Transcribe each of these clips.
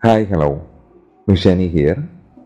Hi hello മിഷാനി here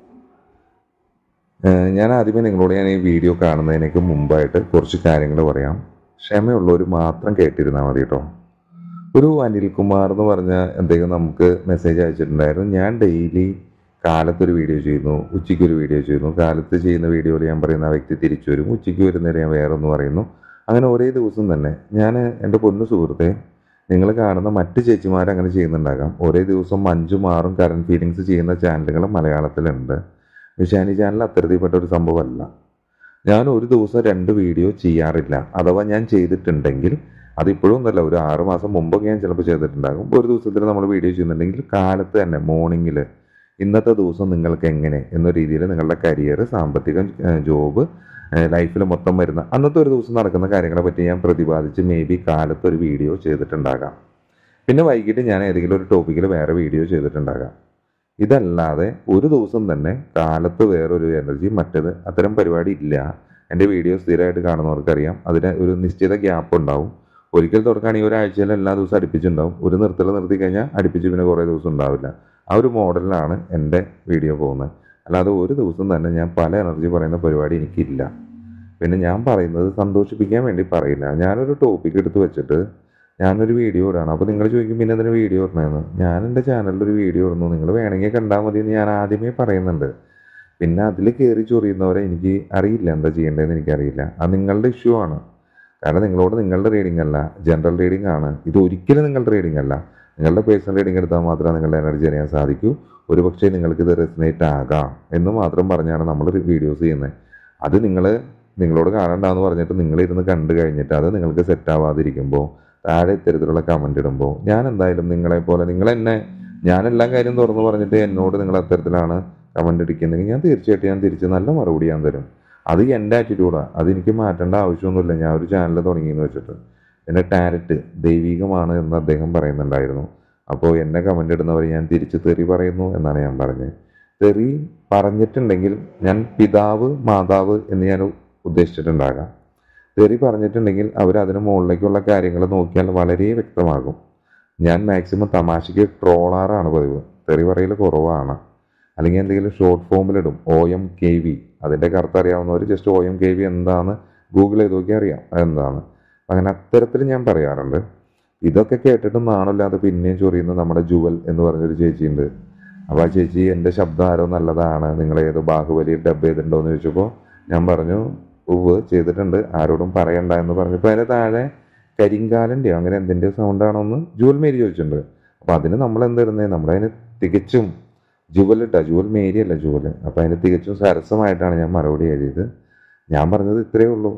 ഞാൻ ആദ്യമേ നിങ്ങളോട് ഞാൻ ഈ വീഡിയോ കാണുന്നതിനേക്ക് മുമ്പായിട്ട് കുറച്ച് കാര്യങ്ങൾ പറയാം ക്ഷമയുള്ളവർ മാത്രം കേട്ടിരുന്നാൽ മതി കേട്ടോ ഒരു അനിൽകുമാർ എന്ന് പറഞ്ഞ എന്തെങ്കിലും നമുക്ക് മെസ്സേജ് അയച്ചിട്ടുണ്ടായിരുന്നു ഞാൻ ഡെയിലി കാലത്തൊരു വീഡിയോ ചെയ്യുന്നു ഉച്ചയ്ക്ക് ഒരു വീഡിയോ ചെയ്യുന്നു കാലത്ത് ചെയ്യുന്ന വീഡിയോയിൽ ഞാൻ പറയുന്ന ആ വ്യക്തി തിരിച്ചു വരും ഉച്ചയ്ക്ക് വരുന്നേരം ഞാൻ വേറെ ഒന്ന് പറയുന്നു അങ്ങനെ ഒരേ ദിവസം തന്നെ ഞാൻ എൻ്റെ പൊന്നു സുഹൃത്തെ നിങ്ങൾ കാണുന്ന മറ്റ് ചേച്ചിമാർ അങ്ങനെ ചെയ്യുന്നുണ്ടാകാം ഒരേ ദിവസം അഞ്ചും ആറും കറണ്ട് ഫീലിങ്സ് ചെയ്യുന്ന ചാനലുകൾ മലയാളത്തിലുണ്ട് വിഷാനി ചാനൽ അത്തരത്തിൽപ്പെട്ട ഒരു സംഭവമല്ല ഞാൻ ഒരു ദിവസം രണ്ട് വീഡിയോ ചെയ്യാറില്ല അഥവാ ഞാൻ ചെയ്തിട്ടുണ്ടെങ്കിൽ അതിപ്പോഴും ഒന്നല്ല ഒരു ആറ് മാസം മുമ്പൊക്കെ ഞാൻ ചിലപ്പോൾ ചെയ്തിട്ടുണ്ടാകും ഒരു ദിവസത്തിൽ നമ്മൾ വീഡിയോ ചെയ്യുന്നുണ്ടെങ്കിൽ കാലത്ത് തന്നെ മോർണിംഗിൽ ഇന്നത്തെ ദിവസം നിങ്ങൾക്ക് എങ്ങനെ എന്ന രീതിയിൽ നിങ്ങളുടെ കരിയർ സാമ്പത്തികം ജോബ് ലൈഫിൽ മൊത്തം വരുന്ന അന്നത്തെ ഒരു ദിവസം നടക്കുന്ന കാര്യങ്ങളെ പറ്റി ഞാൻ പ്രതിപാദിച്ച് മേ ബി കാലത്ത് ഒരു വീഡിയോ ചെയ്തിട്ടുണ്ടാകാം പിന്നെ വൈകിട്ട് ഞാൻ ഏതെങ്കിലും ഒരു ടോപ്പിക്കിൽ വേറെ വീഡിയോ ചെയ്തിട്ടുണ്ടാകാം ഇതല്ലാതെ ഒരു ദിവസം തന്നെ കാലത്ത് വേറൊരു എനർജി മറ്റത് അത്തരം പരിപാടി ഇല്ല എൻ്റെ വീഡിയോ സ്ഥിരമായിട്ട് കാണുന്നവർക്കറിയാം അതിന് ഒരു നിശ്ചിത ഗ്യാപ്പ് ഉണ്ടാവും ഒരിക്കൽ തുടക്കുകയാണെങ്കിൽ ഒരാഴ്ചയിൽ എല്ലാ ദിവസവും അടുപ്പിച്ചുണ്ടാവും ഒരു നിർത്തൽ നിർത്തി കഴിഞ്ഞാൽ അടുപ്പിച്ച് പിന്നെ കുറേ ദിവസം ഉണ്ടാവില്ല ആ ഒരു മോഡലിലാണ് എൻ്റെ വീഡിയോ പോകുന്നത് അല്ലാതെ ഒരു ദിവസം തന്നെ ഞാൻ പല എനർജി പറയുന്ന പരിപാടി എനിക്കില്ല പിന്നെ ഞാൻ പറയുന്നത് സന്തോഷിപ്പിക്കാൻ വേണ്ടി പറയില്ല ഞാനൊരു ടോപ്പിക് എടുത്ത് വെച്ചിട്ട് ഞാനൊരു വീഡിയോ ഇടാണ് അപ്പോൾ നിങ്ങൾ ചോദിക്കും പിന്നെ എന്തിനാ വീഡിയോ ഇടണമെന്ന് ഞാൻ എൻ്റെ ചാനലിൽ ഒരു വീഡിയോ ഇടുന്നു നിങ്ങൾ വേണമെങ്കിൽ കണ്ടാൽ മതി എന്ന് ഞാൻ ആദ്യമേ പറയുന്നുണ്ട് പിന്നെ അതിൽ കയറി ചൊറിയുന്നവരെ എനിക്ക് അറിയില്ല എന്താ ചെയ്യേണ്ടതെന്ന് എനിക്കറിയില്ല അത് നിങ്ങളുടെ ഇഷ്യൂ ആണ് കാരണം നിങ്ങളോട് നിങ്ങളുടെ റീഡിംഗ് അല്ല ജനറൽ റീഡിംഗ് ആണ് ഇത് ഒരിക്കലും നിങ്ങളുടെ റീഡിംഗ് അല്ല നിങ്ങളുടെ പേഴ്സണൽ റീഡിംഗ് എടുത്താൽ മാത്രമേ നിങ്ങളുടെ എനർജി അറിയാൻ സാധിക്കൂ ഒരു പക്ഷേ നിങ്ങൾക്ക് ഇത് റെസിനേറ്റ് ആകാം എന്ന് മാത്രം പറഞ്ഞാണ് നമ്മൾ വീഡിയോസ് ചെയ്യുന്നത് അത് നിങ്ങൾ നിങ്ങളോട് കാണണ്ടെന്ന് പറഞ്ഞിട്ട് നിങ്ങളിരുന്ന് കണ്ടു കഴിഞ്ഞിട്ട് അത് നിങ്ങൾക്ക് സെറ്റ് ആവാതിരിക്കുമ്പോൾ താഴെ ഇത്തരത്തിലുള്ള കമൻ്റ് ഇടുമ്പോൾ ഞാൻ എന്തായാലും നിങ്ങളെ പോലെ നിങ്ങൾ എന്നെ ഞാൻ എല്ലാ കാര്യം തുറന്നു പറഞ്ഞിട്ട് എന്നോട് നിങ്ങൾ അത്തരത്തിലാണ് കമൻ്റ് അടിക്കുന്നെങ്കിൽ ഞാൻ തീർച്ചയായിട്ടും ഞാൻ തിരിച്ച് നല്ല മറുപടി ഞാൻ തരും അത് എൻ്റെ ആറ്റിറ്റ്യൂഡാണ് അതെനിക്ക് മാറ്റേണ്ട ആവശ്യമൊന്നുമില്ല ഞാൻ ഒരു ചാനൽ തുടങ്ങിയെന്ന് വെച്ചിട്ട് പിന്നെ ടാരറ്റ് ദൈവികമാണ് എന്ന് അദ്ദേഹം പറയുന്നുണ്ടായിരുന്നു അപ്പോൾ എന്നെ കമൻ്റ് ഇടുന്നവർ ഞാൻ തിരിച്ച് തെറി പറയുന്നു എന്നാണ് ഞാൻ പറഞ്ഞത് തെറി പറഞ്ഞിട്ടുണ്ടെങ്കിൽ ഞാൻ പിതാവ് മാതാവ് എന്ന് ഞാൻ ഉദ്ദേശിച്ചിട്ടുണ്ടാകാം തെറി പറഞ്ഞിട്ടുണ്ടെങ്കിൽ അവർ അതിന് മുകളിലേക്കുള്ള കാര്യങ്ങൾ നോക്കിയാൽ വളരെ വ്യക്തമാകും ഞാൻ മാക്സിമം തമാശയ്ക്ക് ട്രോളാറാണ് പതിവ് തെറി പറയൽ കുറവാണ് അല്ലെങ്കിൽ എന്തെങ്കിലും ഷോർട്ട് ഫോമിലിടും ഒ എം കെ വി അതിൻ്റെ കറുത്ത് അറിയാവുന്നവർ just O M K V എന്താന്ന് ഗൂഗിൾ ചെയ്ത് നോക്കി അറിയാം എന്താണ് അങ്ങനെ അത്തരത്തിൽ ഞാൻ പറയാറുണ്ട് ഇതൊക്കെ കേട്ടിട്ട് നാണില്ലാതെ പിന്നെയും ചൊറിയുന്ന നമ്മുടെ ജുവൽ എന്ന് പറഞ്ഞൊരു ചേച്ചിയുണ്ട് അപ്പോൾ ആ ചേച്ചി എൻ്റെ ശബ്ദം ആരോ നല്ലതാണ് നിങ്ങൾ ഏതോ ബാഹുബലി ഡബ് ചെയ്തിട്ടുണ്ടോ എന്ന് ചോദിച്ചപ്പോൾ ഞാൻ പറഞ്ഞു ഉവ് ചെയ്തിട്ടുണ്ട് ആരോടും പറയണ്ട എന്ന് പറഞ്ഞപ്പോൾ അതിന് താഴെ കരിങ്കാലൻ്റെയോ അങ്ങനെ എന്തിൻ്റെയോ സൗണ്ടാണോ എന്ന് ജുവൽ മേരി ചോദിച്ചിട്ടുണ്ട് അപ്പോൾ അതിന് നമ്മൾ എന്തിരുന്നേ നമ്മളതിന് തികച്ചും ജുവൽ ഇട്ടാ ജുവൽ മേരി അല്ല ജുവൽ അപ്പോൾ അതിന് തികച്ചും സരസമായിട്ടാണ് ഞാൻ മറുപടി എഴുതിയത് ഞാൻ പറഞ്ഞത് ഇത്രയേ ഉള്ളൂ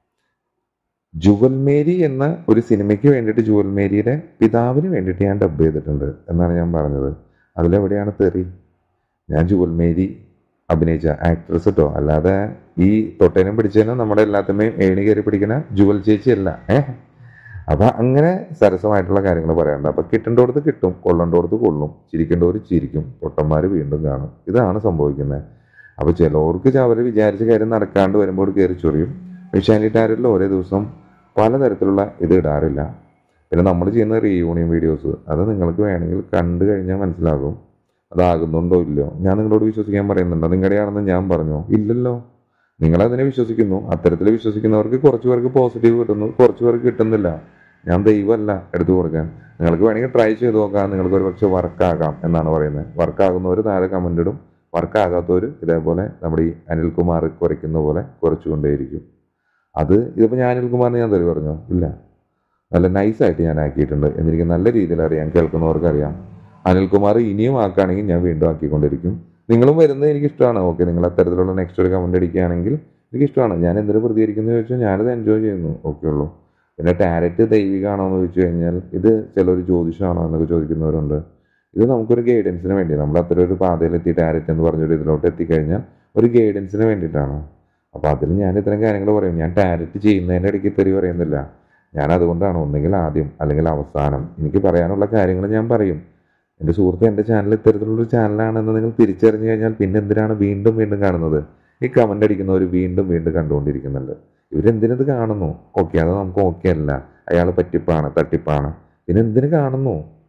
ജുവൽ മേരി എന്ന ഒരു സിനിമയ്ക്ക് വേണ്ടിയിട്ട് ജുവൽ മേരിയുടെ പിതാവിന് വേണ്ടിയിട്ട് ഞാൻ ഡബ് ചെയ്തിട്ടുണ്ട് എന്നാണ് ഞാൻ പറഞ്ഞത് അതിലെവിടെയാണ് തെറി ഞാൻ ജുവൽ മേരി അഭിനയിച്ച ആക്ട്രസ് കേട്ടോ അല്ലാതെ ഈ തൊട്ടേനും പിടിച്ചതിനും നമ്മുടെ എല്ലാത്തിന്മേയും ഏണി കയറി പിടിക്കുന്ന ജുവൽ ചേച്ചി അല്ല ഏഹ് അപ്പൊ അങ്ങനെ സരസമായിട്ടുള്ള കാര്യങ്ങൾ പറയാറുണ്ട് അപ്പൊ കിട്ടേണ്ടോടത്ത് കിട്ടും കൊള്ളേണ്ടോടത്ത് കൊള്ളും ചിരിക്കേണ്ടവർ ചിരിക്കും പൊട്ടന്മാർ വീണ്ടും കാണും ഇതാണ് സംഭവിക്കുന്നത് അപ്പൊ ചിലവർക്ക് അവർ വിചാരിച്ച കാര്യം നടക്കാണ്ട് വരുമ്പോൾ കയറി ചൊറിയും വിഷാനിട്ടാരിൽ ഓരോ ദിവസം പലതരത്തിലുള്ള ഇത് ഇടാറില്ല പിന്നെ നമ്മൾ ചെയ്യുന്ന റീയൂണിയൻ വീഡിയോസ് അത് നിങ്ങൾക്ക് വേണമെങ്കിൽ കണ്ടു കഴിഞ്ഞാൽ മനസ്സിലാകും അതാകുന്നുണ്ടോ ഇല്ലയോ ഞാൻ നിങ്ങളോട് വിശ്വസിക്കാൻ പറയുന്നുണ്ടോ നിങ്ങളുടെയാണെന്ന് ഞാൻ പറഞ്ഞോ ഇല്ലല്ലോ നിങ്ങളതിനെ വിശ്വസിക്കുന്നു അത്തരത്തിൽ വിശ്വസിക്കുന്നവർക്ക് കുറച്ച് പേർക്ക് പോസിറ്റീവ് കിട്ടുന്നു കുറച്ച് പേർക്ക് കിട്ടുന്നില്ല ഞാൻ ദൈവമല്ല എടുത്തു കൊടുക്കാൻ നിങ്ങൾക്ക് വേണമെങ്കിൽ ട്രൈ ചെയ്ത് നോക്കാം നിങ്ങൾക്ക് ഒരു പക്ഷെ വർക്കാകാം എന്നാണ് പറയുന്നത് വർക്കാകുന്നവർ താഴെ കമൻ്റ് ഇടും വർക്കാകാത്തവർ ഇതേപോലെ നമ്മുടെ ഈ അനിൽകുമാർ കുറയ്ക്കുന്ന പോലെ കുറച്ചുകൊണ്ടേയിരിക്കും അത് ഇതിപ്പോൾ ഞാൻ അനിൽകുമാറിന് ഞാൻ തെറി പറഞ്ഞോ ഇല്ല നല്ല നൈസായിട്ട് ഞാൻ ആക്കിയിട്ടുണ്ട് എന്നെനിക്ക് നല്ല രീതിയിൽ അറിയാം കേൾക്കുന്നവർക്ക് അറിയാം അനിൽകുമാർ ഇനിയും ആക്കുകയാണെങ്കിൽ ഞാൻ വീണ്ടും ആക്കിക്കൊണ്ടിരിക്കും നിങ്ങളും വരുന്നത് എനിക്ക് ഇഷ്ടമാണ് ഓക്കെ നിങ്ങൾ അത്തരത്തിലുള്ള നെക്സ്റ്റ് ഒരു കമൻ്റ് അടിക്കുകയാണെങ്കിൽ എനിക്ക് ഇഷ്ടമാണ് ഞാൻ എന്തിനു പ്രതികരിക്കുന്നു ചോദിച്ചാൽ ഞാനത് എൻജോയ് ചെയ്യുന്നു ഓക്കെ ഉള്ളൂ പിന്നെ ടാരറ്റ് ദൈവികമാണോ എന്ന് ചോദിച്ചു കഴിഞ്ഞാൽ ഇത് ചിലർ ജ്യോതിഷമാണോ എന്നൊക്കെ ചോദിക്കുന്നവരുണ്ട് ഇത് നമുക്കൊരു ഗൈഡൻസിന് വേണ്ടി നമ്മൾ അത്തരം ഒരു പാതയിലെത്തി ടാരറ്റ് എന്ന് പറഞ്ഞൊരു ഇതിലോട്ട് എത്തിക്കഴിഞ്ഞാൽ ഒരു ഗൈഡൻസിന് വേണ്ടിയിട്ടാണ് അപ്പോൾ അതിൽ ഞാൻ ഇത്തരം കാര്യങ്ങൾ പറയും ഞാൻ ടാരറ്റ് ചെയ്യുന്നതിൻ്റെ ഇടയ്ക്ക് തെറി പറയുന്നില്ല ഞാൻ അതുകൊണ്ടാണ് ഒന്നെങ്കിൽ ആദ്യം അല്ലെങ്കിൽ അവസാനം എനിക്ക് പറയാനുള്ള കാര്യങ്ങൾ ഞാൻ പറയും എൻ്റെ സുഹൃത്ത് എൻ്റെ ചാനൽ ഇത്തരത്തിലുള്ളൊരു ചാനലാണെന്ന് നിങ്ങൾ തിരിച്ചറിഞ്ഞു കഴിഞ്ഞാൽ പിന്നെ എന്തിനാണ് വീണ്ടും വീണ്ടും കാണുന്നത് ഈ കമൻ്റ് അടിക്കുന്നവർ വീണ്ടും വീണ്ടും കണ്ടുകൊണ്ടിരിക്കുന്നുണ്ട് ഇവരെന്തിനത് കാണുന്നു ഓക്കെ അത് നമുക്ക് ഓക്കെ അല്ല അയാൾ പറ്റിപ്പാണ് തട്ടിപ്പാണ് പിന്നെ എന്തിനു കാണുന്നു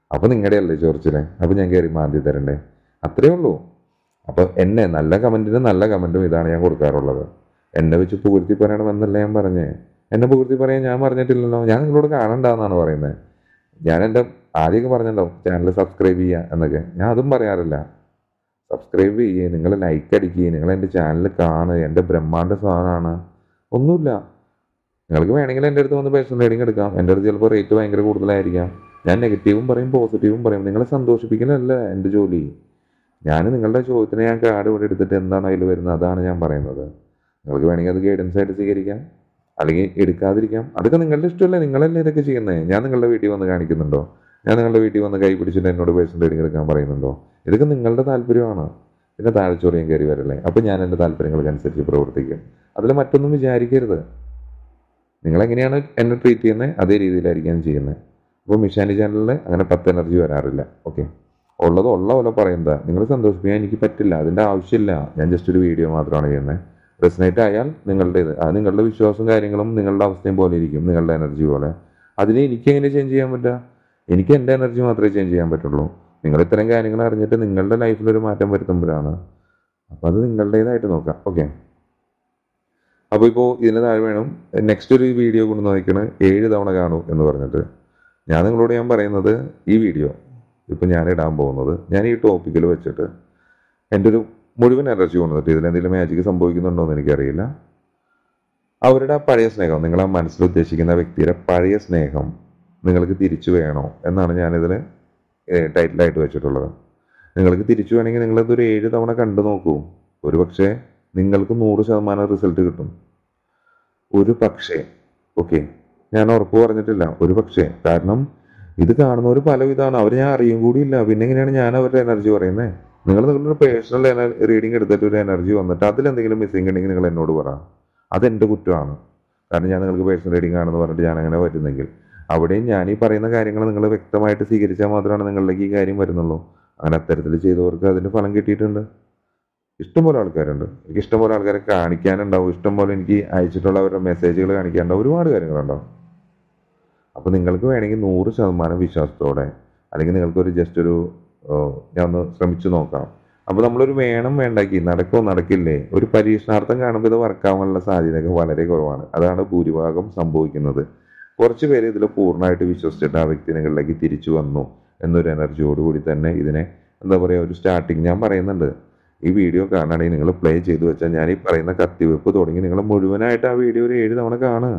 അപ്പോൾ നിങ്ങളുടെ അല്ലേ ചോർച്ചിലെ അപ്പോൾ ഞാൻ കയറി മാന്തി തരണ്ടേ അത്രേ ഉള്ളൂ അപ്പോൾ എന്നെ നല്ല കമൻറ്റിന് നല്ല കമൻറ്റും ഇതാണ് ഞാൻ കൊടുക്കാറുള്ളത് എന്നെ വെച്ച് പുകഴ്ത്തി പറയണമെന്നല്ല ഞാൻ പറഞ്ഞേ എന്നെ പുകഴ്ത്തി പറയാൻ ഞാൻ പറഞ്ഞിട്ടില്ലല്ലോ ഞാൻ നിങ്ങളോട് കാണണ്ടെന്നാണ് പറയുന്നത് ഞാൻ എൻ്റെ ആദ്യമൊക്കെ പറഞ്ഞല്ലോ ചാനൽ സബ്സ്ക്രൈബ് ചെയ്യുക എന്നൊക്കെ ഞാൻ അതും പറയാറില്ല സബ്സ്ക്രൈബ് ചെയ്യുക നിങ്ങൾ ലൈക്ക് അടിക്കുക നിങ്ങൾ എൻ്റെ ചാനൽ കാണുക എൻ്റെ ബ്രഹ്മാണ്ട സാധനമാണ് ഒന്നുമില്ല നിങ്ങൾക്ക് വേണമെങ്കിൽ എൻ്റെ അടുത്ത് വന്ന് പേഴ്സണൽ റീഡിങ് എടുക്കാം എൻ്റെ അടുത്ത് ചിലപ്പോൾ റേറ്റ് ഭയങ്കര കൂടുതലായിരിക്കാം ഞാൻ നെഗറ്റീവും പറയും പോസിറ്റീവും പറയും നിങ്ങളെ സന്തോഷിപ്പിക്കലല്ല എൻ്റെ ജോലി ഞാൻ നിങ്ങളുടെ ചോദ്യത്തിന് ഞാൻ കാർഡ് ഇവിടെ എടുത്തിട്ട് എന്താണ് അതിൽ വരുന്നത് അതാണ് ഞാൻ പറയുന്നത് നിങ്ങൾക്ക് വേണമെങ്കിൽ അത് ഗൈഡൻസ് ആയിട്ട് സ്വീകരിക്കാം അല്ലെങ്കിൽ എടുക്കാതിരിക്കാം അതൊക്കെ നിങ്ങളുടെ ഇഷ്ടമല്ലേ നിങ്ങളല്ലേ ഇതൊക്കെ ചെയ്യുന്നത് ഞാൻ നിങ്ങളുടെ വീട്ടിൽ വന്ന് കാണിക്കുന്നുണ്ടോ ഞാൻ നിങ്ങളുടെ വീട്ടിൽ വന്ന് കൈ പിടിച്ചിട്ട് എന്നോട് പേഴ്സണൽ റീഡിങ് എടുക്കാൻ പറയുന്നുണ്ടോ ഇതൊക്കെ നിങ്ങളുടെ താല്പര്യമാണ് പിന്നെ താഴ്ചോറിയും കയറി വരല്ലേ അപ്പം ഞാൻ എൻ്റെ താല്പര്യങ്ങൾക്കനുസരിച്ച് പ്രവർത്തിക്കും അതിൽ മറ്റൊന്നും വിചാരിക്കരുത് നിങ്ങൾ എങ്ങനെയാണ് എന്നെ ട്രീറ്റ് ചെയ്യുന്നത് അതേ രീതിയിലായിരിക്കും ഞാൻ ചെയ്യുന്നത് അപ്പോൾ മിഷാനി ചാനലിൽ അങ്ങനെ പത്ത് എനർജി വരാറില്ല ഓക്കെ ഉള്ളത് ഉള്ള പോലെ പറയുന്നത് നിങ്ങൾ സന്തോഷിപ്പിക്കാൻ എനിക്ക് പറ്റില്ല അതിൻ്റെ ആവശ്യമില്ല ഞാൻ ജസ്റ്റ് ഒരു വീഡിയോ മാത്രമാണ് ചെയ്യുന്നത് റെസിനേറ്റ് ആയാൽ നിങ്ങളുടേത് അത് നിങ്ങളുടെ വിശ്വാസവും കാര്യങ്ങളും നിങ്ങളുടെ അവസ്ഥയും പോലെ ഇരിക്കും നിങ്ങളുടെ എനർജി പോലെ അതിനെ എനിക്ക് എങ്ങനെ ചേഞ്ച് ചെയ്യാൻ പറ്റുക എനിക്ക് എൻ്റെ എനർജി മാത്രമേ ചേഞ്ച് ചെയ്യാൻ പറ്റുള്ളൂ നിങ്ങൾ ഇത്തരം കാര്യങ്ങൾ അറിഞ്ഞിട്ട് നിങ്ങളുടെ ലൈഫിൽ ഒരു മാറ്റം വരുത്തുമ്പോഴാണ് അപ്പോൾ അത് നിങ്ങളുടേതായിട്ട് നോക്കാം ഓക്കെ അപ്പോൾ ഇപ്പോൾ ഇതിന് താഴെ വേണം നെക്സ്റ്റ് ഒരു വീഡിയോ കൊണ്ട് നോക്കണം ഏഴ് തവണ കാണൂ എന്ന് പറഞ്ഞിട്ട് ഞാൻ നിങ്ങളോട് ഞാൻ പറയുന്നത് ഈ വീഡിയോ ഇപ്പം ഞാൻ ഇടാൻ പോകുന്നത് ഞാൻ ഈ ടോപ്പിക്കിൽ വെച്ചിട്ട് എൻ്റെ ഒരു മുഴുവൻ എനർജി കൊണ്ടുവന്നിട്ട് ഇതിലെന്തെങ്കിലും മാജിക് സംഭവിക്കുന്നുണ്ടോ എന്ന് എനിക്കറിയില്ല അവരുടെ ആ പഴയ സ്നേഹം നിങ്ങൾ ആ മനസ്സിൽ ഉദ്ദേശിക്കുന്ന വ്യക്തിയുടെ പഴയ സ്നേഹം നിങ്ങൾക്ക് തിരിച്ചു വേണോ എന്നാണ് ഞാനിതിൽ ടൈറ്റിലായിട്ട് വെച്ചിട്ടുള്ളത് നിങ്ങൾക്ക് തിരിച്ചു വേണമെങ്കിൽ നിങ്ങളിതൊരു ഏഴ് തവണ കണ്ടു നോക്കൂ ഒരു പക്ഷേ നിങ്ങൾക്ക് നൂറ് ശതമാനം റിസൾട്ട് കിട്ടും ഒരു പക്ഷേ ഓക്കെ ഞാൻ ഉറപ്പ് പറഞ്ഞിട്ടില്ല ഒരു പക്ഷേ കാരണം ഇത് കാണുന്നവർ പലവിധമാണ് അവർ ഞാൻ അറിയും കൂടിയില്ല പിന്നെ എങ്ങനെയാണ് ഞാൻ അവരുടെ എനർജി പറയുന്നത് നിങ്ങൾ നിങ്ങളുടെ പേഴ്സണൽ റീഡിംഗ് എടുത്തിട്ട് ഒരു എനർജി വന്നിട്ട് അതിലെന്തെങ്കിലും മിസ്സിംഗ് ഉണ്ടെങ്കിൽ നിങ്ങൾ എന്നോട് പറ അതെൻ്റെ കുറ്റമാണ് കാരണം ഞാൻ നിങ്ങൾക്ക് പേഴ്സണൽ റീഡിംഗ് ആണെന്ന് പറഞ്ഞിട്ട് ഞാൻ അങ്ങനെ വരുന്നെങ്കിൽ അവിടെയും ഞാൻ ഈ പറയുന്ന കാര്യങ്ങൾ നിങ്ങൾ വ്യക്തമായിട്ട് സ്വീകരിച്ചാൽ മാത്രമാണ് നിങ്ങളിലേക്ക് ഈ കാര്യം വരുന്നുള്ളൂ അങ്ങനെ അത്തരത്തിൽ ചെയ്തവർക്ക് അതിൻ്റെ ഫലം കിട്ടിയിട്ടുണ്ട് ഇഷ്ടംപോലെ ആൾക്കാരുണ്ട് എനിക്ക് ഇഷ്ടംപോലെ ആൾക്കാരെ കാണിക്കാനുണ്ടാവും ഇഷ്ടംപോലെ എനിക്ക് അയച്ചിട്ടുള്ള അവരുടെ മെസ്സേജുകൾ കാണിക്കാനുണ്ടാവും ഒരുപാട് കാര്യങ്ങളുണ്ടാവും അപ്പോൾ നിങ്ങൾക്ക് വേണമെങ്കിൽ നൂറ് ശതമാനം വിശ്വാസത്തോടെ അല്ലെങ്കിൽ നിങ്ങൾക്കൊരു ജസ്റ്റ് ഒരു ഓ, ഞാൻ ഒന്ന് ശ്രമിച്ചു നോക്കാം അപ്പോൾ നമ്മളൊരു വേണം വേണ്ടാക്കി നടക്കോ നടക്കില്ലേ ഒരു പരീക്ഷണാർത്ഥം കാണുമ്പോൾ ഇത് വർക്കാവാനുള്ള സാധ്യതയൊക്കെ വളരെ കുറവാണ് അതാണ് ഭൂരിഭാഗം സംഭവിക്കുന്നത് കുറച്ച് പേര് ഇതിൽ പൂർണ്ണമായിട്ട് വിശ്വസിച്ചിട്ട് ആ വ്യക്തി നിങ്ങളിലേക്ക് തിരിച്ചു വന്നു എന്നൊരു എനർജിയോടുകൂടി തന്നെ ഇതിനെ എന്താ പറയുക ഒരു സ്റ്റാർട്ടിങ് ഞാൻ പറയുന്നുണ്ട് ഈ വീഡിയോ കാണുകയാണെങ്കിൽ നിങ്ങൾ പ്ലേ ചെയ്തു വെച്ചാൽ ഞാൻ ഈ പറയുന്ന കത്തിവെപ്പ് തുടങ്ങി നിങ്ങൾ മുഴുവനായിട്ട് ആ വീഡിയോ ഒരു ഏഴ് തവണ കാണുക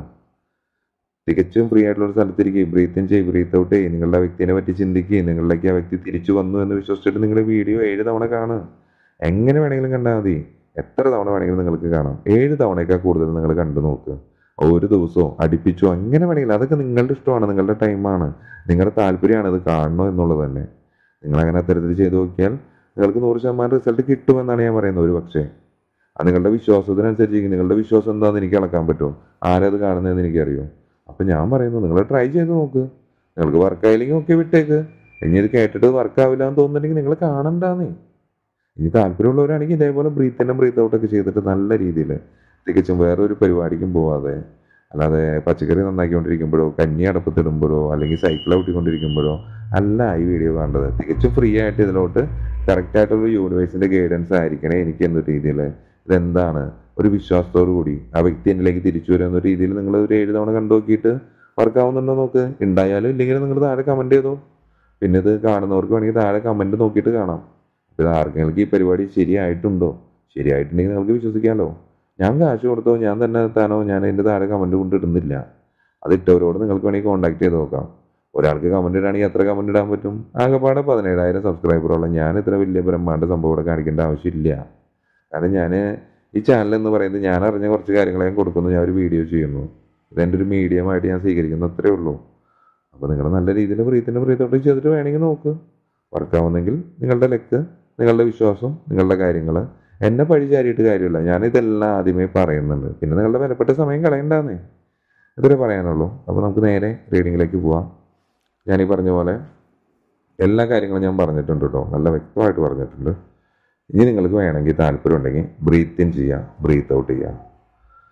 തികച്ചും ഫ്രീ ആയിട്ടുള്ള ഒരു സ്ഥലത്തിരിക്കുക ബ്രീത്ത് ഇൻ ചെയ്യും ബ്രീത്ത് ഔട്ട് ചെയ്യും നിങ്ങളുടെ ആ വ്യക്തിനെ പറ്റി ചിന്തിക്കുകയും നിങ്ങളിലേക്ക് ആ വ്യക്തി തിരിച്ചു വന്നു എന്ന് വിശ്വസിച്ചിട്ട് നിങ്ങൾ വീഡിയോ ഏഴ് തവണ കാണുക എങ്ങനെ വേണമെങ്കിലും കണ്ടാൽ മതി എത്ര തവണ വേണമെങ്കിലും നിങ്ങൾക്ക് കാണാം ഏഴ് തവണയൊക്കെ കൂടുതൽ നിങ്ങൾ കണ്ടു നോക്കുക ഒരു ദിവസവും അടുപ്പിച്ചോ എങ്ങനെ വേണമെങ്കിലും അതൊക്കെ നിങ്ങളുടെ ഇഷ്ടമാണ് നിങ്ങളുടെ ടൈമാണ് നിങ്ങളുടെ താല്പര്യമാണ് ഇത് കാണണോ എന്നുള്ളത് തന്നെ നിങ്ങൾ അങ്ങനെ അത്തരത്തിൽ ചെയ്തു നോക്കിയാൽ നിങ്ങൾക്ക് നൂറ് ശതമാനം റിസൾട്ട് കിട്ടുമെന്നാണ് ഞാൻ പറയുന്നത് ഒരു പക്ഷേ അത് നിങ്ങളുടെ വിശ്വാസത്തിനനുസരിച്ച് നിങ്ങളുടെ വിശ്വാസം എന്താണെന്ന് എനിക്ക് അളക്കാൻ പറ്റുമോ ആരത് കാണുന്നതെന്ന് എനിക്കറിയോ അപ്പം ഞാൻ പറയുന്നു നിങ്ങൾ ട്രൈ ചെയ്ത് നോക്ക് നിങ്ങൾക്ക് വർക്കായില്ലെങ്കിൽ ഒക്കെ വിട്ടേക്ക് ഇനി ഇത് കേട്ടിട്ട് വർക്കാവില്ല എന്ന് തോന്നുന്നുണ്ടെങ്കിൽ നിങ്ങൾ കാണണ്ടാന്നേ ഇനി താല്പര്യമുള്ളവരാണെങ്കിൽ ഇതേപോലെ ബ്രീത്ത് ഇൻ ബ്രീത്ത് ഔട്ട് ഒക്കെ ചെയ്തിട്ട് നല്ല രീതിയിൽ തികച്ചും വേറൊരു പരിപാടിക്കും പോവാതെ അല്ലാതെ പച്ചക്കറി നന്നാക്കിക്കൊണ്ടിരിക്കുമ്പോഴോ കഞ്ഞി അടപ്പത്തിടുമ്പോഴോ അല്ലെങ്കിൽ സൈക്കിൾ ഔട്ടിക്കൊണ്ടിരിക്കുമ്പോഴോ അല്ല ഈ വീഡിയോ കാണേണ്ടത് തികച്ചും ഫ്രീ ആയിട്ട് ഇതിലോട്ട് കറക്റ്റായിട്ടുള്ള യൂണിവേഴ്സിൻ്റെ ഗൈഡൻസ് ആയിരിക്കണേ എനിക്ക് എന്ത് രീതിയിൽ ഇതെന്താണ് ഒരു വിശ്വാസത്തോടു കൂടി ആ വ്യക്തി എന്നിലേക്ക് തിരിച്ചു വരുന്ന രീതിയിൽ നിങ്ങൾ ഒരു ഏഴ് തവണ കണ്ടു നോക്കിയിട്ട് വർക്കാവുന്നുണ്ടോ നോക്ക് ഉണ്ടായാലും ഇല്ലെങ്കിലും നിങ്ങൾ താഴെ കമൻറ്റ് ചെയ്തോ പിന്നെ ഇത് കാണുന്നവർക്ക് വേണമെങ്കിൽ താഴെ കമൻറ്റ് നോക്കിയിട്ട് കാണാം അപ്പോൾ ഇത് ആർക്കെങ്കിലും ഈ പരിപാടി ശരിയായിട്ടുണ്ടോ ശരിയായിട്ടുണ്ടെങ്കിൽ നിങ്ങൾക്ക് വിശ്വസിക്കാമല്ലോ ഞാൻ കാശ് കൊടുത്തോ ഞാൻ തന്നെ താനോ ഞാൻ എൻ്റെ താഴെ കമൻറ്റ് കൊണ്ട് ഇടുന്നില്ല അത് ഇട്ടവരോട് നിങ്ങൾക്ക് വേണമെങ്കിൽ കോൺടാക്ട് ചെയ്ത് നോക്കാം ഒരാൾക്ക് കമൻറ്റ് ഇടാണെങ്കിൽ എത്ര കമൻറ്റ് ഇടാൻ പറ്റും ആകെപ്പാടെ പതിനേഴായിരം സബ്സ്ക്രൈബറുള്ള ഞാൻ ഇത്ര വലിയ ബ്രഹ്മാണ്ട സംഭവം ഇവിടെ കാണിക്കേണ്ട ആവശ്യമില്ല കാരണം ഞാൻ ഈ ചാനൽ എന്ന് പറയുന്നത് ഞാൻ അറിഞ്ഞ കുറച്ച് കാര്യങ്ങൾ ഞാൻ കൊടുക്കുന്നു ഞാൻ ഒരു വീഡിയോ ചെയ്യുന്നു ഇതെൻ്റെ ഒരു മീഡിയമായിട്ട് ഞാൻ സ്വീകരിക്കുന്നു അത്രേ ഉള്ളൂ അപ്പോൾ നിങ്ങൾ നല്ല രീതിയിൽ ബ്രീത്തിൻ്റെ ബ്രീത്തോട്ട് ചെയ്തിട്ട് വേണമെങ്കിൽ നോക്ക് വർക്കാവുന്നെങ്കിൽ നിങ്ങളുടെ ലെക്ക് നിങ്ങളുടെ വിശ്വാസം നിങ്ങളുടെ കാര്യങ്ങൾ എന്നെ പഴിചാരിയിട്ട് കാര്യമില്ല ഞാനിതെല്ലാം ആദ്യമേ പറയുന്നുണ്ട് പിന്നെ നിങ്ങളുടെ വിലപ്പെട്ട സമയം കളയണ്ടാന്നേ ഇത്രേ പറയാനുള്ളൂ അപ്പോൾ നമുക്ക് നേരെ റീഡിങ്ങിലേക്ക് പോവാം ഞാനീ പറഞ്ഞ പോലെ എല്ലാ കാര്യങ്ങളും ഞാൻ പറഞ്ഞിട്ടുണ്ട് കേട്ടോ നല്ല വ്യക്തമായിട്ട് പറഞ്ഞിട്ടുണ്ട് ഇനി നിങ്ങൾക്ക് വേണമെങ്കിൽ താല്പര്യം ഉണ്ടെങ്കിൽ ബ്രീത്ത് ഇൻ ചെയ്യുക ബ്രീത്ത് ഔട്ട് ചെയ്യുക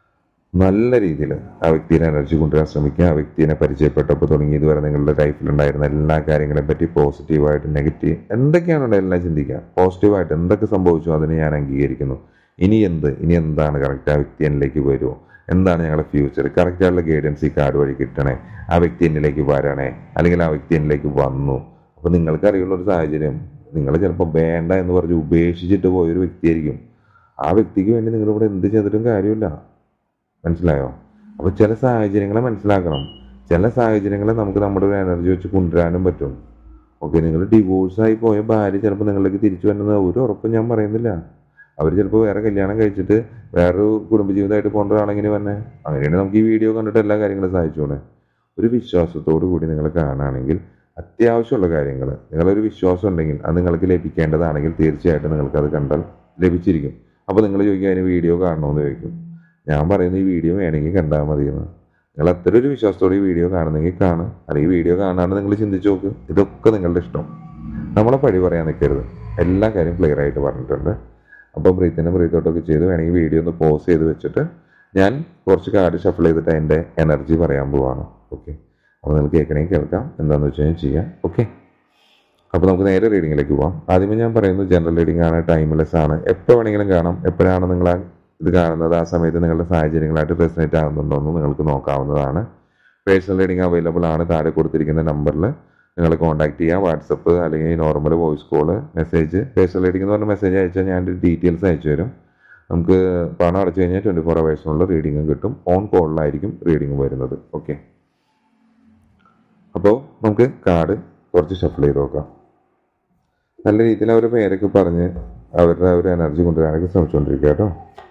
നല്ല രീതിയിൽ ആ വ്യക്തിയുടെ എനർജി കൊണ്ടുവരാൻ ശ്രമിക്കുക ആ വ്യക്തിയെ പരിചയപ്പെട്ടപ്പോൾ തുടങ്ങി ഇതുവരെ നിങ്ങളുടെ ലൈഫിലുണ്ടായിരുന്ന എല്ലാ കാര്യങ്ങളെയും പറ്റി പോസിറ്റീവായിട്ട് നെഗറ്റീവ് എന്തൊക്കെയാണ് എല്ലാം ചിന്തിക്കുക പോസിറ്റീവായിട്ട് എന്തൊക്കെ സംഭവിച്ചു അതിനെ ഞാൻ അംഗീകരിക്കുന്നു ഇനി എന്ത് ഇനി എന്താണ് കറക്റ്റ് ആ വ്യക്തി എന്നിലേക്ക് വരുമോ എന്താണ് ഞങ്ങളുടെ ഫ്യൂച്ചർ കറക്റ്റായിട്ടുള്ള ഗൈഡൻസ് ഈ കാർഡ് വഴി കിട്ടണേ ആ വ്യക്തി എന്നിലേക്ക് വരണേ അല്ലെങ്കിൽ ആ വ്യക്തി എന്നിലേക്ക് വന്നു അപ്പോൾ നിങ്ങൾക്ക് അറിയുള്ള ഒരു സാഹചര്യം നിങ്ങൾ ചിലപ്പോൾ വേണ്ട എന്ന് പറഞ്ഞ് ഉപേക്ഷിച്ചിട്ട് പോയൊരു വ്യക്തിയായിരിക്കും ആ വ്യക്തിക്ക് വേണ്ടി നിങ്ങളിവിടെ എന്ത് ചെയ്തിട്ടും കാര്യമില്ല മനസ്സിലായോ അപ്പോൾ ചില സാഹചര്യങ്ങളെ മനസ്സിലാക്കണം ചില സാഹചര്യങ്ങളെ നമുക്ക് നമ്മുടെ ഒരു എനർജി വെച്ച് കൊണ്ടുവരാനും പറ്റും ഓക്കെ നിങ്ങൾ ഡിവോഴ്സായി പോയ ഭാര്യ ചിലപ്പോൾ നിങ്ങളിലേക്ക് തിരിച്ചു വരുന്നത് ഒരു ഉറപ്പും ഞാൻ പറയുന്നില്ല അവർ ചിലപ്പോൾ വേറെ കല്യാണം കഴിച്ചിട്ട് വേറൊരു കുടുംബജീവിതമായിട്ട് പോകേണ്ട ഒരാളെങ്ങനെ വന്നെ അങ്ങനെയാണെങ്കിൽ നമുക്ക് ഈ വീഡിയോ കണ്ടിട്ട് എല്ലാ കാര്യങ്ങളും സഹായിച്ചോളെ ഒരു വിശ്വാസത്തോടു കൂടി നിങ്ങൾ കാണുകയാണെങ്കിൽ അത്യാവശ്യമുള്ള കാര്യങ്ങൾ നിങ്ങളൊരു വിശ്വാസം ഉണ്ടെങ്കിൽ അത് നിങ്ങൾക്ക് ലഭിക്കേണ്ടതാണെങ്കിൽ തീർച്ചയായിട്ടും നിങ്ങൾക്ക് അത് കണ്ടാൽ ലഭിച്ചിരിക്കും അപ്പോൾ നിങ്ങൾ ചോദിക്കും അതിന് വീഡിയോ കാണണമെന്ന് ചോദിക്കും ഞാൻ പറയുന്ന ഈ വീഡിയോ വേണമെങ്കിൽ കണ്ടാൽ മതി എന്ന് നിങ്ങൾ അത്ര ഒരു വിശ്വാസത്തോടെ ഈ വീഡിയോ കാണുന്നെങ്കിൽ കാണും അല്ലെങ്കിൽ വീഡിയോ കാണാണ്ട് നിങ്ങൾ ചിന്തിച്ച് നോക്ക് ഇതൊക്കെ നിങ്ങളുടെ ഇഷ്ടം നമ്മളെ പഴി പറയാൻ നിൽക്കരുത് എല്ലാ കാര്യം ക്ലിയർ ആയിട്ട് പറഞ്ഞിട്ടുണ്ട് അപ്പോൾ ബ്രീത്തിനെ ബ്രീത്തോട്ടൊക്കെ ചെയ്ത് വേണമെങ്കിൽ വീഡിയോ ഒന്ന് പോസ് ചെയ്ത് വെച്ചിട്ട് ഞാൻ കുറച്ച് കാർഡ് ഷഫിൾ ചെയ്തിട്ട് അതിൻ്റെ എനർജി പറയാൻ പോവാണ് ഓക്കെ അപ്പോൾ നിങ്ങൾക്ക് കേൾക്കണമെങ്കിൽ കേൾക്കാം എന്താണെന്ന് വെച്ച് കഴിഞ്ഞാൽ ചെയ്യാം ഓക്കെ അപ്പോൾ നമുക്ക് നേരെ റീഡിങ്ങിലേക്ക് പോവാം ആദ്യമേ ഞാൻ പറയുന്നത് ജനറൽ റീഡിംഗ് ആണ് ടൈംലെസ് ആണ് എപ്പോൾ വേണമെങ്കിലും കാണാം എപ്പോഴാണ് നിങ്ങൾ ആ ഇത് കാണുന്നത് ആ സമയത്ത് നിങ്ങളുടെ സാഹചര്യങ്ങളായിട്ട് റെസിനേറ്റ് ആകുന്നുണ്ടോ എന്ന് നിങ്ങൾക്ക് നോക്കാവുന്നതാണ് പേഴ്സണൽ റീഡിംഗ് അവൈലബിൾ ആണ് താഴെ കൊടുത്തിരിക്കുന്ന നമ്പറിൽ നിങ്ങൾ കോൺടാക്ട് ചെയ്യുക വാട്സപ്പ് അല്ലെങ്കിൽ normal voice call message personal reading എന്ന് പറഞ്ഞ മെസ്സേജ് അയച്ചാൽ ഞാൻ ഡീറ്റെയിൽസ് അയച്ചു തരും നമുക്ക് പണം അടച്ചു കഴിഞ്ഞാൽ ട്വൻറ്റി ഫോർ അവേഴ്സിനുള്ള റീഡിങ്ങും കിട്ടും ഓൺ കോളിലായിരിക്കും റീഡിംഗ് വരുന്നത് ഓക്കെ അപ്പോൾ നമുക്ക് കാർഡ് കുറച്ച് ഷഫിൾ ചെയ്ത് നോക്കാം നല്ല രീതിയിൽ അവരുടെ പേരൊക്കെ പറഞ്ഞ് അവരുടെ ഒരു എനർജി കൊണ്ടുവരാനൊക്കെ ശ്രമിച്ചുകൊണ്ടിരിക്കുക കേട്ടോ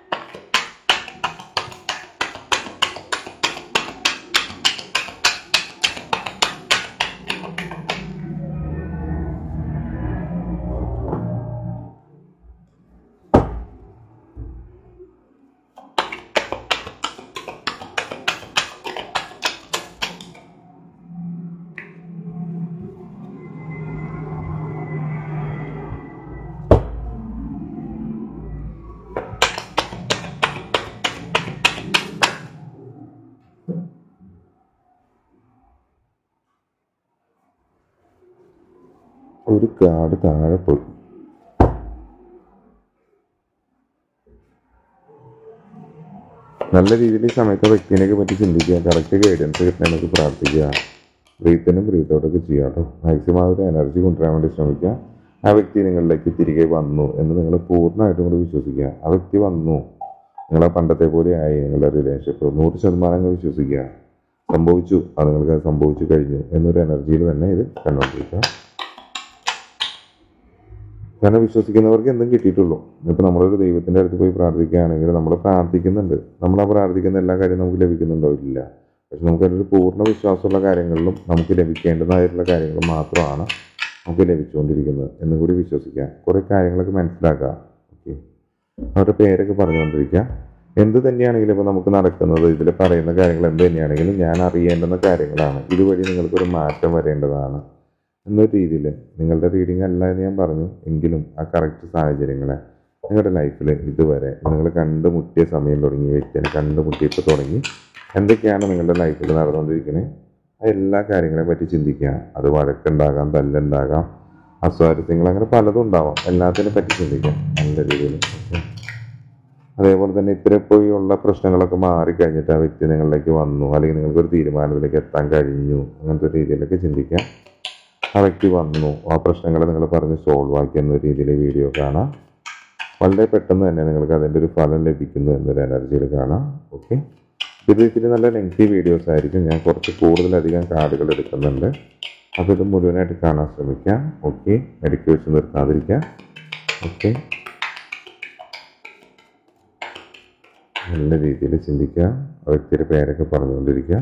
ഒരു കാർഡ് താഴെ പോയി നല്ല രീതിയിൽ ഈ സമയത്ത് വ്യക്തിനെയൊക്കെ പറ്റി ചിന്തിക്കുക കറക്റ്റ് ഗൈഡൻസ് കിട്ടണമെന്നൊക്കെ പ്രാർത്ഥിക്കുക ബ്രീത്തിനും ബ്രീത്തോട്ടൊക്കെ ചെയ്യുക കേട്ടോ മാക്സിമം ആ ഒരു എനർജി കൊണ്ടുവരാൻ വേണ്ടി ശ്രമിക്കുക ആ വ്യക്തി നിങ്ങളിലേക്ക് തിരികെ വന്നു എന്ന് നിങ്ങൾ പൂർണ്ണമായിട്ടും കൂടി വിശ്വസിക്കുക ആ വ്യക്തി വന്നു നിങ്ങളെ പണ്ടത്തെ പോലെ ആയി നിങ്ങളുടെ റിലേഷൻഷിപ്പ് നൂറ് ശതമാനം അങ്ങ് വിശ്വസിക്കുക സംഭവിച്ചു അത് നിങ്ങൾക്ക് അത് സംഭവിച്ചു കഴിഞ്ഞു എന്നൊരു എനർജിയിൽ തന്നെ ഇത് കണ്ടുകൊണ്ടിരിക്കുക കാരണം വിശ്വസിക്കുന്നവർക്ക് എന്തും കിട്ടിയിട്ടുള്ളൂ ഇപ്പം നമ്മളൊരു ദൈവത്തിൻ്റെ അടുത്ത് പോയി പ്രാർത്ഥിക്കുകയാണെങ്കിൽ നമ്മൾ പ്രാർത്ഥിക്കുന്നുണ്ട് നമ്മൾ ആ പ്രാർത്ഥിക്കുന്ന എല്ലാ കാര്യവും നമുക്ക് ലഭിക്കുന്നുണ്ടോ ഇല്ല പക്ഷെ നമുക്കതൊരു പൂർണ്ണ വിശ്വാസമുള്ള കാര്യങ്ങളിലും നമുക്ക് ലഭിക്കേണ്ടതായിട്ടുള്ള കാര്യങ്ങൾ മാത്രമാണ് നമുക്ക് ലഭിച്ചുകൊണ്ടിരിക്കുന്നത് എന്നും കൂടി വിശ്വസിക്കുക കുറേ കാര്യങ്ങളൊക്കെ മനസ്സിലാക്കുക ഓക്കെ അവരുടെ പേരൊക്കെ പറഞ്ഞുകൊണ്ടിരിക്കുക എന്ത് തന്നെയാണെങ്കിലും ഇപ്പോൾ നമുക്ക് നടക്കുന്നത് ഇതിൽ പറയുന്ന കാര്യങ്ങൾ എന്ത് തന്നെയാണെങ്കിലും ഞാൻ അറിയേണ്ടുന്ന കാര്യങ്ങളാണ് ഇതുവഴി നിങ്ങൾക്കൊരു മാറ്റം വരേണ്ടതാണ് എന്നൊരു രീതിയിൽ നിങ്ങളുടെ റീഡിംഗ് അല്ല എന്ന് ഞാൻ പറഞ്ഞു എങ്കിലും ആ കറക്റ്റ് സാഹചര്യങ്ങളെ നിങ്ങളുടെ ലൈഫിൽ ഇതുവരെ നിങ്ങൾ കണ്ടുമുട്ടിയ സമയം തുടങ്ങി വ്യക്തിനെ കണ്ടുമുട്ടിയപ്പോൾ തുടങ്ങി എന്തൊക്കെയാണ് നിങ്ങളുടെ ലൈഫിൽ നടന്നുകൊണ്ടിരിക്കുന്നത് ആ എല്ലാ കാര്യങ്ങളെ പറ്റി ചിന്തിക്കുക അത് വഴക്കുണ്ടാകാം തല്ലുണ്ടാകാം അസ്വാരസ്യങ്ങൾ അങ്ങനെ പലതും ഉണ്ടാവാം എല്ലാത്തിനെ പറ്റി ചിന്തിക്കാം നല്ല രീതിയിൽ അതേപോലെ തന്നെ ഇത്ര പോയുള്ള പ്രശ്നങ്ങളൊക്കെ മാറിക്കഴിഞ്ഞിട്ട് ആ വ്യക്തി നിങ്ങളിലേക്ക് വന്നു അല്ലെങ്കിൽ നിങ്ങൾക്ക് ഒരു തീരുമാനത്തിലേക്ക് എത്താൻ കഴിഞ്ഞു അങ്ങനത്തെ രീതിയിലൊക്കെ ചിന്തിക്കാം ആ വ്യക്തി വന്നു ആ പ്രശ്നങ്ങൾ നിങ്ങൾ പറഞ്ഞ് സോൾവ് ആക്കി എന്ന രീതിയിൽ വീഡിയോ കാണാം വളരെ പെട്ടെന്ന് തന്നെ നിങ്ങൾക്ക് അതിൻ്റെ ഒരു ഫലം ലഭിക്കുന്നു എന്നൊരു എനർജിയിൽ കാണാം ഓക്കെ ഇത് ഇത്തിരി നല്ല ലെങ്തി വീഡിയോസ് ആയിരിക്കും ഞാൻ കുറച്ച് കൂടുതലധികം കാർഡുകൾ എടുക്കുന്നുണ്ട് അപ്പോൾ ഇത് മുഴുവനായിട്ട് കാണാൻ ശ്രമിക്കാം ഓക്കെ ഇടയ്ക്ക് വെച്ച് നിർത്താതിരിക്കാം ഓക്കെ നല്ല രീതിയിൽ ചിന്തിക്കുക ആ വ്യക്തിയുടെ പേരൊക്കെ പറഞ്ഞുകൊണ്ടിരിക്കുക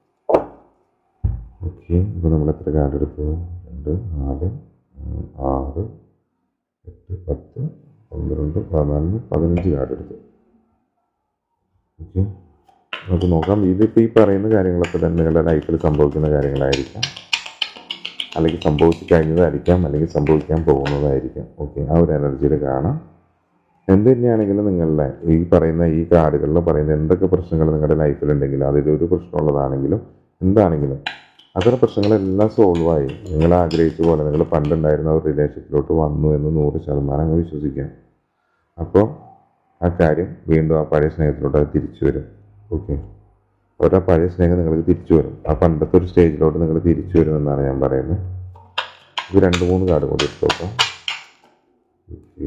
ഓക്കെ ഇപ്പോൾ നമ്മൾ എത്ര കാർഡ് എടുത്തു രണ്ട് നാല് മൂന്ന്, ആറ് എട്ട് പത്ത് പന്ത്രണ്ട് പതിനാല് പതിനഞ്ച് കാർഡ് എടുത്തു ഓക്കെ നമുക്ക് നോക്കാം ഇതിപ്പോൾ ഈ പറയുന്ന കാര്യങ്ങളൊക്കെ തന്നെ നിങ്ങളുടെ ലൈഫിൽ സംഭവിക്കുന്ന കാര്യങ്ങളായിരിക്കാം അല്ലെങ്കിൽ സംഭവിച്ചു കഴിഞ്ഞതായിരിക്കാം അല്ലെങ്കിൽ സംഭവിക്കാൻ പോകുന്നതായിരിക്കാം ഓക്കെ ആ ഒരു എനർജിയിൽ കാണാം എന്ത് തന്നെയാണെങ്കിലും നിങ്ങളുടെ ഈ പറയുന്ന ഈ കാർഡുകളിൽ പറയുന്ന എന്തൊക്കെ പ്രശ്നങ്ങൾ നിങ്ങളുടെ ലൈഫിലുണ്ടെങ്കിലും അതിലൊരു പ്രശ്നമുള്ളതാണെങ്കിലും എന്താണെങ്കിലും അത്തരം പ്രശ്നങ്ങളെല്ലാം സോൾവ് ആയി നിങ്ങൾ ആഗ്രഹിച്ച പോലെ നിങ്ങൾ പണ്ടുണ്ടായിരുന്ന ഒരു റിലേഷൻഷിപ്പിലോട്ട് വന്നു എന്ന് നൂറ് ശതമാനം അങ്ങ് വിശ്വസിക്കാം അപ്പോൾ ആ കാര്യം വീണ്ടും ആ പഴയ സ്നേഹത്തിലോട്ട് അത് തിരിച്ചു വരും ഓക്കെ ഓരോ പഴയ സ്നേഹം നിങ്ങൾക്ക് തിരിച്ചു വരും ആ പണ്ടത്തെ ഒരു സ്റ്റേജിലോട്ട് നിങ്ങൾ തിരിച്ചു വരുമെന്നാണ് ഞാൻ പറയുന്നത് ഇത് രണ്ട് മൂന്ന് കാർഡ് കൂടി എടുത്തോക്കാം ഓക്കെ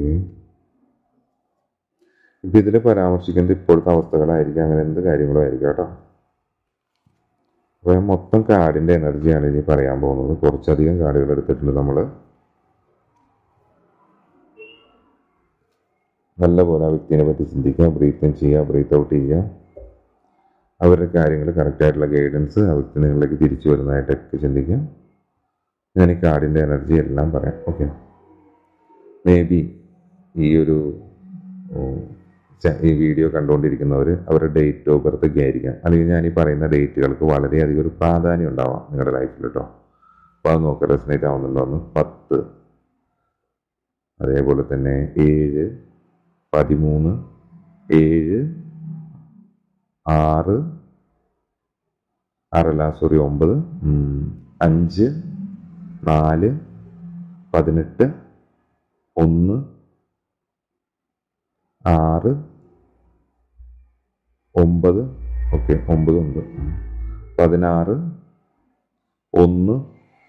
ഇപ്പം ഇതിൽ പരാമർശിക്കുന്നത് ഇപ്പോഴത്തെ അവസ്ഥകളായിരിക്കും അങ്ങനെ എന്ത് കാര്യങ്ങളും ആയിരിക്കും കേട്ടോ അപ്പോൾ ഞാൻ മൊത്തം കാർഡിൻ്റെ എനർജിയാണ് ഇനി പറയാൻ പോകുന്നത് കുറച്ചധികം കാർഡുകൾ എടുത്തിട്ടുണ്ട് നമ്മൾ നല്ലപോലെ ആ വ്യക്തിനെ പറ്റി ചിന്തിക്കുക ബ്രീത്ത് ഇൻ ചെയ്യുക ബ്രീത്ത് ഔട്ട് ചെയ്യുക അവരുടെ കാര്യങ്ങൾ കറക്റ്റായിട്ടുള്ള ഗൈഡൻസ് ആ വ്യക്തി നിങ്ങളിലേക്ക് തിരിച്ചു വരുന്നതായിട്ടൊക്കെ ചിന്തിക്കുക ഞാൻ ഈ കാർഡിൻ്റെ എനർജി എല്ലാം പറയാം ഓക്കെ മേ ബി ഈ ഒരു ഉം, ച- ഈ വീഡിയോ കണ്ടുകൊണ്ടിരിക്കുന്നവർ അവരുടെ ഡേറ്റ് ഓഫ് ബർത്ത് ഒക്കെ ആയിരിക്കാം അല്ലെങ്കിൽ ഞാൻ ഈ പറയുന്ന ഡേറ്റുകൾക്ക് വളരെയധികം ഒരു പ്രാധാന്യം ഉണ്ടാവാം നിങ്ങളുടെ ലൈഫിൽ കേട്ടോ അപ്പോൾ അത് നോക്കുക റെസിനേറ്റ് ആവുന്നുണ്ടോ എന്ന് പത്ത് അതേപോലെ തന്നെ ഏഴ് പതിമൂന്ന് ഏഴ് ആറ് ആറല്ല സോറി ഒമ്പത് ഉം, അഞ്ച് നാല് പതിനെട്ട് ഒന്ന് ആറ് ഒമ്പത് ഓക്കെ ഒമ്പത് ഉണ്ട് ഉം. പതിനാറ് ഒന്ന്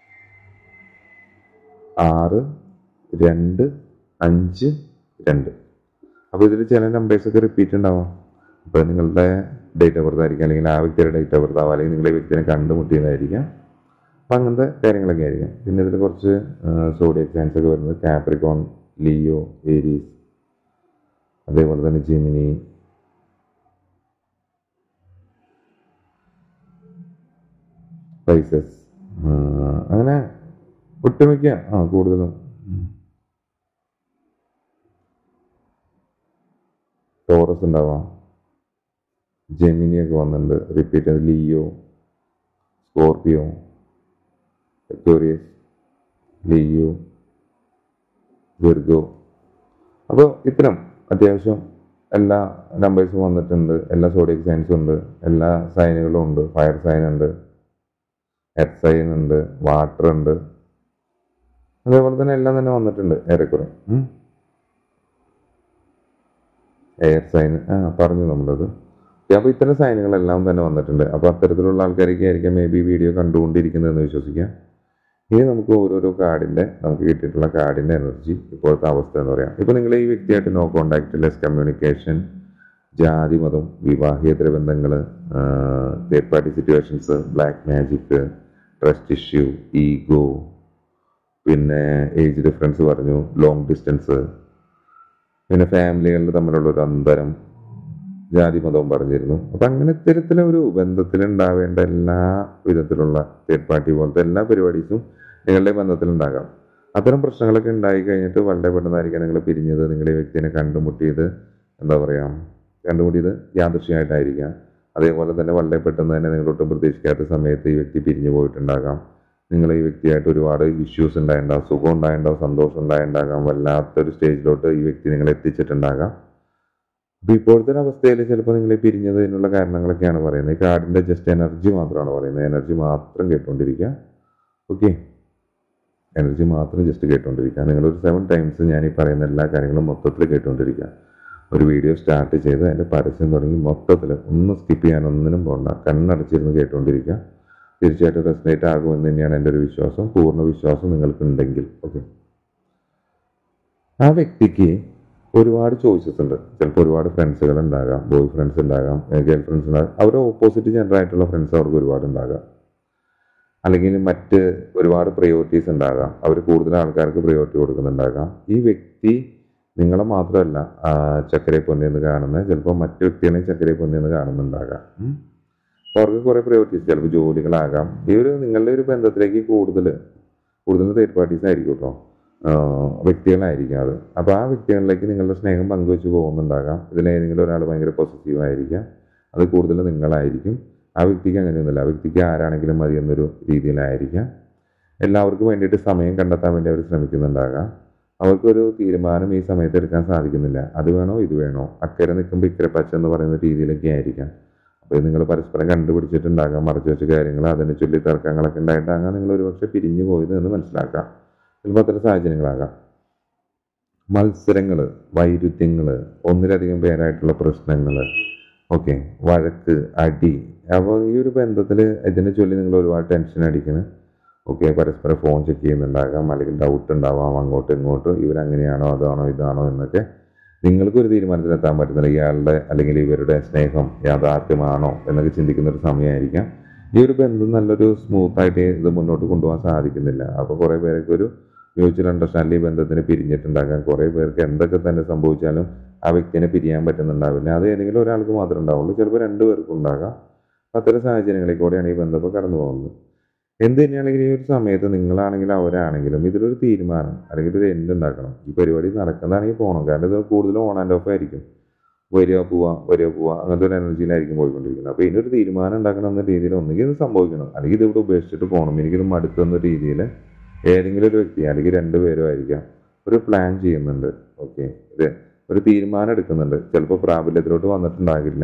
ആറ് രണ്ട് അഞ്ച് രണ്ട് അപ്പോൾ ഇതിൽ ചില നമ്പേഴ്സൊക്കെ റിപ്പീറ്റ് ഉണ്ടാവാം അപ്പോൾ നിങ്ങളുടെ ഡേറ്റ് ഓഫ് ബർത്ത് ആയിരിക്കും അല്ലെങ്കിൽ ആ വ്യക്തിയുടെ ഡേറ്റ് ഓഫ് ബർത്ത് ആവാം അല്ലെങ്കിൽ നിങ്ങളെ വ്യക്തിനെ കണ്ടുമുട്ടിയതായിരിക്കാം അപ്പം അങ്ങനത്തെ കാര്യങ്ങളൊക്കെ ആയിരിക്കും പിന്നെ ഇതിൽ കുറച്ച് സോഡിയക് സയൻസ് ഒക്കെ വരുന്നത് കാപ്രിക്കോൺ ലിയോ ഏരീസ് അതേപോലെ തന്നെ ജിമിനി പൈസസ് അങ്ങനെ ഒട്ടുമിക്ക ആ കൂടുതലും ടോറസ് ഉണ്ടാവാം ജെമിനി ഒക്കെ വന്നിട്ടുണ്ട് റിപ്പീറ്റ് ചെയ്ത് Leo Scorpio Aquarius Leo Virgo അപ്പോൾ ഇത്തരം അത്യാവശ്യം എല്ലാ നമ്പേഴ്സും വന്നിട്ടുണ്ട് എല്ലാ സോഡിയക് സൈൻസും ഉണ്ട് എല്ലാ സൈനുകളും ഉണ്ട് ഫയർ സൈൻ ഉണ്ട് എർത്ത് സൈൻ ഉണ്ട് വാട്ടർ ഉണ്ട് അതേപോലെ തന്നെ എല്ലാം തന്നെ വന്നിട്ടുണ്ട് ഏറെക്കുറെ ഉം. എയർ സൈൻ ആ പറഞ്ഞു നമ്മളത് അപ്പോൾ ഇത്തരം സൈനുകളെല്ലാം തന്നെ വന്നിട്ടുണ്ട് അപ്പോൾ അത്തരത്തിലുള്ള ആൾക്കാരൊക്കെ ആയിരിക്കും മേ ബി വീഡിയോ കണ്ടുകൊണ്ടിരിക്കുന്നതെന്ന് വിശ്വസിക്കാം ഇനി നമുക്ക് ഓരോരോ കാർഡിൻ്റെ നമുക്ക് കിട്ടിയിട്ടുള്ള കാർഡിൻ്റെ എനർജി ഇപ്പോഴത്തെ അവസ്ഥ എന്ന് പറയാം ഇപ്പോൾ നിങ്ങൾ ഈ വ്യക്തിയായിട്ട് നോ കോണ്ടാക്ട് ലെസ് കമ്മ്യൂണിക്കേഷൻ ജാതി മതം വിവാഹേതര ബന്ധങ്ങൾ third party situations black magic trust issue ego പിന്നെ ഏജ് ഡിഫറൻസ് പറഞ്ഞു ലോങ് ഡിസ്റ്റൻസ് പിന്നെ ഫാമിലികളിൽ തമ്മിലുള്ള ഒരു അന്തരം ജാതി മതവും പറഞ്ഞിരുന്നു അപ്പം അങ്ങനെ ഇത്തരത്തിലെ ഒരു ബന്ധത്തിലുണ്ടാവേണ്ട എല്ലാ വിധത്തിലുള്ള തേർഡ് പാർട്ടി പോലത്തെ എല്ലാ പരിപാടീസും നിങ്ങളുടെ ബന്ധത്തിലുണ്ടാകാം അത്തരം പ്രശ്നങ്ങളൊക്കെ ഉണ്ടായി കഴിഞ്ഞിട്ട് വളരെ പെട്ടെന്നായിരിക്കാം നിങ്ങൾ പിരിഞ്ഞത് നിങ്ങൾ ഈ വ്യക്തിനെ കണ്ടുമുട്ടിയത് എന്താ പറയുക കണ്ടുമുട്ടിയത് യാദൃശ്യമായിട്ടായിരിക്കാം അതേപോലെ തന്നെ വളരെ പെട്ടെന്ന് തന്നെ നിങ്ങളൊട്ടും പ്രതീക്ഷിക്കാത്ത സമയത്ത് ഈ വ്യക്തി പിരിഞ്ഞു പോയിട്ടുണ്ടാകാം നിങ്ങൾ ഈ വ്യക്തിയായിട്ട് ഒരുപാട് ഇഷ്യൂസ് ഉണ്ടായിട്ടുണ്ടാകും സുഖം ഉണ്ടായിട്ടുണ്ടാവും സന്തോഷം ഉണ്ടായിട്ടുണ്ടാകാം വല്ലാത്തൊരു സ്റ്റേജിലോട്ട് ഈ വ്യക്തി നിങ്ങളെ എത്തിച്ചിട്ടുണ്ടാകാം അപ്പൊ ഇപ്പോഴത്തെ ഒരു അവസ്ഥയിൽ ചിലപ്പോൾ നിങ്ങൾ പിരിഞ്ഞതിനുള്ള കാരണങ്ങളൊക്കെയാണ് പറയുന്നത് ഈ കാർഡിന്റെ ജസ്റ്റ് എനർജി മാത്രമാണ് പറയുന്നത് എനർജി മാത്രം കേട്ടുകൊണ്ടിരിക്കുക ഓക്കെ എനർജി മാത്രം ജസ്റ്റ് കേട്ടുകൊണ്ടിരിക്കുക നിങ്ങളൊരു സെവൻ ടൈംസ് ഞാൻ ഈ പറയുന്ന എല്ലാ കാര്യങ്ങളും മൊത്തത്തിൽ കേട്ടുകൊണ്ടിരിക്കുക ഒരു വീഡിയോ സ്റ്റാർട്ട് ചെയ്ത് അതിൻ്റെ പരസ്യം തുടങ്ങി മൊത്തത്തിൽ ഒന്നും സ്കിപ്പ് ചെയ്യാൻ ഒന്നിനും പോകണ്ട കണ്ണടച്ചിരുന്ന് കേട്ടുകൊണ്ടിരിക്കുക തീർച്ചയായിട്ടും റെസ്നേറ്റ് ആകുമെന്ന് തന്നെയാണ് എൻ്റെ ഒരു വിശ്വാസം പൂർണ്ണ വിശ്വാസം നിങ്ങൾക്കുണ്ടെങ്കിൽ ഓക്കെ ആ വ്യക്തിക്ക് ഒരുപാട് ചോയ്സസ് ഉണ്ട് ചിലപ്പോൾ ഒരുപാട് ഫ്രണ്ട്സുകൾ ഉണ്ടാകാം ബോയ് ഫ്രണ്ട്സ് ഉണ്ടാകാം ഗേൾ ഫ്രണ്ട്സ് ഉണ്ടാകാം അവരുടെ ഓപ്പോസിറ്റ് ജെൻഡർ ആയിട്ടുള്ള ഫ്രണ്ട്സ് അവർക്ക് ഒരുപാട് ഉണ്ടാകാം അല്ലെങ്കിൽ മറ്റ് ഒരുപാട് പ്രയോറിറ്റീസ് ഉണ്ടാകാം അവർ കൂടുതൽ ആൾക്കാർക്ക് പ്രയോറിറ്റി കൊടുക്കുന്നുണ്ടാകാം ഈ വ്യക്തി നിങ്ങളെ മാത്രമല്ല ആ, ചക്കരയെ പൊന്നിന്ന് കാണുന്നത് ചിലപ്പോൾ മറ്റു വ്യക്തികളെയും ചക്കരയെ പൊന്നിന്ന് കാണുന്നുണ്ടാകാം ഉം. അപ്പോൾ അവർക്ക് കുറേ പ്രയോറിറ്റീസ് ചിലപ്പോൾ ജോലികളാകാം ഈ ഒരു നിങ്ങളുടെ ഒരു ബന്ധത്തിലേക്ക് കൂടുതൽ കൂടുതൽ തേർഡ് പാർട്ടീസ് ആയിരിക്കും കേട്ടോ ആഹ് വ്യക്തികളായിരിക്കും അത് അപ്പോൾ ആ വ്യക്തികളിലേക്ക് നിങ്ങളുടെ സ്നേഹം പങ്കുവെച്ച് പോകുന്നുണ്ടാകാം ഇതിലേതെങ്കിലും ഒരാൾ ഭയങ്കര പോസിറ്റീവ് ആയിരിക്കാം അത് കൂടുതൽ നിങ്ങളായിരിക്കും ആ വ്യക്തിക്ക് അങ്ങനെയൊന്നുമില്ല ആ വ്യക്തിക്ക് ആരാണെങ്കിലും മതി എന്നൊരു രീതിയിലായിരിക്കാം എല്ലാവർക്കും വേണ്ടിയിട്ട് സമയം കണ്ടെത്താൻ വേണ്ടി അവർ ശ്രമിക്കുന്നുണ്ടാകാം അവർക്കൊരു തീരുമാനം ഈ സമയത്ത് എടുക്കാൻ സാധിക്കുന്നില്ല അത് വേണോ ഇത് വേണോ അക്കരെ നിൽക്കുമ്പോൾ ഇക്കരെ പച്ച എന്ന് പറയുന്ന രീതിയിലൊക്കെ ആയിരിക്കാം അപ്പോൾ നിങ്ങൾ പരസ്പരം കണ്ടുപിടിച്ചിട്ടുണ്ടാകാം മറച്ചു വെച്ച കാര്യങ്ങൾ അതിനെ ചൊല്ലി തർക്കങ്ങളൊക്കെ ഉണ്ടായിട്ടാകാം നിങ്ങൾ ഒരുപക്ഷെ പിരിഞ്ഞു പോയത് എന്ന് മനസ്സിലാക്കാം ചിലപ്പോൾ അത്തരം സാഹചര്യങ്ങളാകാം മത്സരങ്ങൾ വൈരുദ്ധ്യങ്ങൾ ഒന്നിലധികം പേരായിട്ടുള്ള പ്രശ്നങ്ങൾ ഓക്കെ വഴക്ക് അടി അപ്പോൾ ഈ ഒരു ബന്ധത്തിൽ ഇതിനെ ചൊല്ലി നിങ്ങൾ ഒരുപാട് ടെൻഷൻ അടിക്കണം ഓക്കെ പരസ്പരം ഫോൺ ചെക്ക് ചെയ്യുന്നുണ്ടാകാം അല്ലെങ്കിൽ ഡൗട്ട് ഉണ്ടാവാം അങ്ങോട്ടും ഇങ്ങോട്ടും ഇവരങ്ങനെയാണോ അതാണോ ഇതാണോ എന്നൊക്കെ നിങ്ങൾക്ക് ഒരു തീരുമാനത്തിലെത്താൻ പറ്റുന്നില്ല ഇയാളുടെ അല്ലെങ്കിൽ ഇവരുടെ സ്നേഹം യാഥാർത്ഥ്യമാണോ എന്നൊക്കെ ചിന്തിക്കുന്ന ഒരു സമയമായിരിക്കാം ഈ ഒരു ബന്ധം നല്ലൊരു സ്മൂത്തായിട്ട് ഇത് മുന്നോട്ട് കൊണ്ടുപോകാൻ സാധിക്കുന്നില്ല അപ്പോൾ കുറേ പേരൊക്കെ ഒരു മ്യൂച്വൽ അണ്ടർസ്റ്റാൻഡിംഗ് ബന്ധത്തിന് പിരിഞ്ഞിട്ടുണ്ടാകാം കുറേ പേർക്ക് എന്തൊക്കെ തന്നെ സംഭവിച്ചാലും ആ വ്യക്തിനെ പിരിയാൻ പറ്റുന്നുണ്ടാവില്ല അത് ഏതെങ്കിലും ഒരാൾക്ക് മാത്രമേ ഉണ്ടാവുള്ളൂ ചിലപ്പോൾ രണ്ടു പേർക്കും ഉണ്ടാകാം അത്തരം സാഹചര്യങ്ങളിൽ കൂടെയാണ് ഈ ബന്ധം ഇപ്പോൾ കടന്നു പോകുന്നത് എന്ത് തന്നെയാണെങ്കിലും ഈ ഒരു സമയത്ത് നിങ്ങളാണെങ്കിലും അവരാണെങ്കിലും ഇതിലൊരു തീരുമാനം അല്ലെങ്കിൽ ഒരു എൻഡ് ഉണ്ടാക്കണം ഈ പരിപാടി നടക്കുന്നതാണെങ്കിൽ പോകണം കാരണം ഇത് കൂടുതലും ഓൺ ആൻഡ് ഓഫ് ആയിരിക്കും വരിക പോവാ വരിക പോവാ അങ്ങനത്തെ ഒരു എനർജിയിലായിരിക്കും പോയിക്കൊണ്ടിരിക്കുന്നത് അപ്പോൾ ഇതിനൊരു തീരുമാനം ഉണ്ടാക്കണം എന്ന രീതിയിൽ ഒന്നുകിൽ ഇത് സംഭവിക്കണം അല്ലെങ്കിൽ ഇത് ഇവിടെ ഉപേക്ഷിച്ചിട്ട് പോകണം എനിക്കിത് മടുക്കുന്ന രീതിയിൽ ഏതെങ്കിലും ഒരു വ്യക്തി അല്ലെങ്കിൽ രണ്ടുപേരും ആയിരിക്കാം ഒരു പ്ലാൻ ചെയ്യുന്നുണ്ട് ഓക്കെ ഇത് ഒരു തീരുമാനം എടുക്കുന്നുണ്ട് ചിലപ്പോൾ പ്രാബല്യത്തിലോട്ട് വന്നിട്ടുണ്ടാകില്ല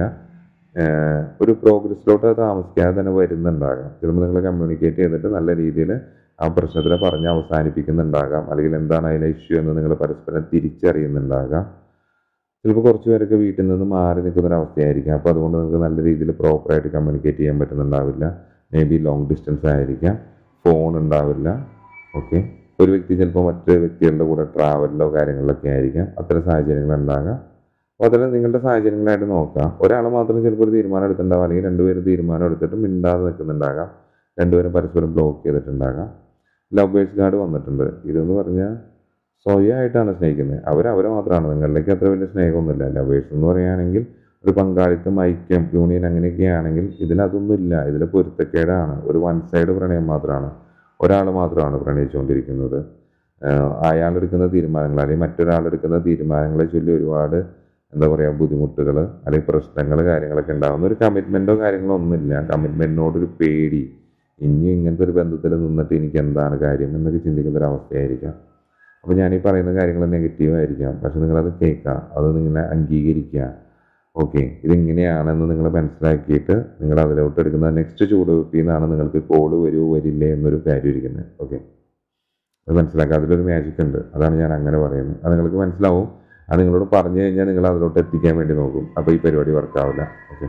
ഏഹ് ഒരു പ്രോഗ്രസ്സിലോട്ട് അത് താമസിക്കാതെ തന്നെ വരുന്നുണ്ടാകാം ചിലപ്പോൾ നിങ്ങൾ കമ്മ്യൂണിക്കേറ്റ് ചെയ്തിട്ട് നല്ല രീതിയിൽ ആ പ്രശ്നത്തിനെ പറഞ്ഞ് അവസാനിപ്പിക്കുന്നുണ്ടാകാം അല്ലെങ്കിൽ എന്താണ് അതിലെ ഇഷ്യൂ എന്ന് നിങ്ങൾ പരസ്പരം തിരിച്ചറിയുന്നുണ്ടാകാം ചിലപ്പോൾ കുറച്ച് പേരൊക്കെ വീട്ടിൽ നിന്ന് മാറി നിൽക്കുന്ന ഒരു അവസ്ഥയായിരിക്കാം അപ്പോൾ അതുകൊണ്ട് നിങ്ങൾക്ക് നല്ല രീതിയിൽ പ്രോപ്പറായിട്ട് കമ്മ്യൂണിക്കേറ്റ് ചെയ്യാൻ പറ്റുന്നുണ്ടാവില്ല മേ ബി ലോങ് ഡിസ്റ്റൻസ് ആയിരിക്കാം ഫോൺ ഉണ്ടാവില്ല ഓക്കെ ഒരു വ്യക്തി ചിലപ്പോൾ മറ്റ് വ്യക്തികളുടെ കൂടെ ട്രാവലിലോ കാര്യങ്ങളിലൊക്കെ ആയിരിക്കാം അത്തരം സാഹചര്യങ്ങൾ ഉണ്ടാകാം അപ്പോൾ അതിൽ നിങ്ങളുടെ സാഹചര്യങ്ങളായിട്ട് നോക്കാം ഒരാൾ മാത്രം ചിലപ്പോൾ ഒരു തീരുമാനം എടുത്തിട്ടുണ്ടാവും അല്ലെങ്കിൽ രണ്ടുപേരും തീരുമാനം എടുത്തിട്ട് മിണ്ടാതെ നിൽക്കുന്നുണ്ടാകാം രണ്ടുപേരും പരസ്പരം ബ്ലോക്ക് ചെയ്തിട്ടുണ്ടാകാം ലവ് ബേഴ്സ് കാർഡ് വന്നിട്ടുണ്ട് ഇതെന്ന് പറഞ്ഞാൽ സ്വയമായിട്ടാണ് സ്നേഹിക്കുന്നത് അവർ അവരെ മാത്രമാണ് നിങ്ങളിലേക്ക് അത്ര വലിയ സ്നേഹമൊന്നുമില്ല ലവേഴ്സ് എന്ന് പറയുകയാണെങ്കിൽ ഒരു പങ്കാളിത്തം ഐക്യം യൂണിയൻ അങ്ങനെയൊക്കെ ആണെങ്കിൽ ഇതിലതൊന്നുമില്ല ഇതിൽ പൊരുത്തക്കേടാണ് ഒരു വൺ സൈഡ് പ്രണയം മാത്രമാണ് ഒരാൾ മാത്രമാണ് പ്രണയിച്ചുകൊണ്ടിരിക്കുന്നത് ആഹ് അയാളെടുക്കുന്ന തീരുമാനങ്ങൾ അല്ലെങ്കിൽ മറ്റൊരാളെടുക്കുന്ന തീരുമാനങ്ങളെ ചൊല്ലി ഒരുപാട് എന്താ പറയുക ബുദ്ധിമുട്ടുകൾ അല്ലെങ്കിൽ പ്രശ്നങ്ങൾ കാര്യങ്ങളൊക്കെ ഉണ്ടാകുന്ന ഒരു കമ്മിറ്റ്മെൻറ്റോ കാര്യങ്ങളോ ഒന്നുമില്ല കമ്മിറ്റ്മെൻറ്റിനോടൊരു പേടി ഇനിയും ഇങ്ങനത്തെ ഒരു ബന്ധത്തിൽ നിന്നിട്ട് എനിക്ക് എന്താണ് കാര്യം എന്നൊക്കെ ചിന്തിക്കുന്ന ഒരു അവസ്ഥയായിരിക്കാം അപ്പോൾ ഞാൻ ഈ പറയുന്ന കാര്യങ്ങൾ നെഗറ്റീവ് ആയിരിക്കാം പക്ഷെ നിങ്ങളത് കേൾക്കുക അത് നിങ്ങളെ അംഗീകരിക്കുക ഓക്കെ ഇതിങ്ങനെയാണെന്ന് നിങ്ങൾ മനസ്സിലാക്കിയിട്ട് നിങ്ങൾ അതിലോട്ട് എടുക്കുന്ന നെക്സ്റ്റ് ചൂടുവെപ്പിൽ നിന്നാണ് നിങ്ങൾക്ക് കോള് വരുമോ വരില്ലേ എന്നൊരു കാര്യം ഇരിക്കുന്നത് ഓക്കെ അത് മനസ്സിലാക്കുക അതിലൊരു മാജിക് ഉണ്ട് അതാണ് ഞാൻ അങ്ങനെ പറയുന്നത് അത് നിങ്ങൾക്ക് മനസ്സിലാവും അത് നിങ്ങളോട് പറഞ്ഞു കഴിഞ്ഞാൽ നിങ്ങൾ അതിലോട്ട് എത്തിക്കാൻ വേണ്ടി നോക്കും അപ്പോൾ ഈ പരിപാടി വർക്കാവില്ല ഓക്കെ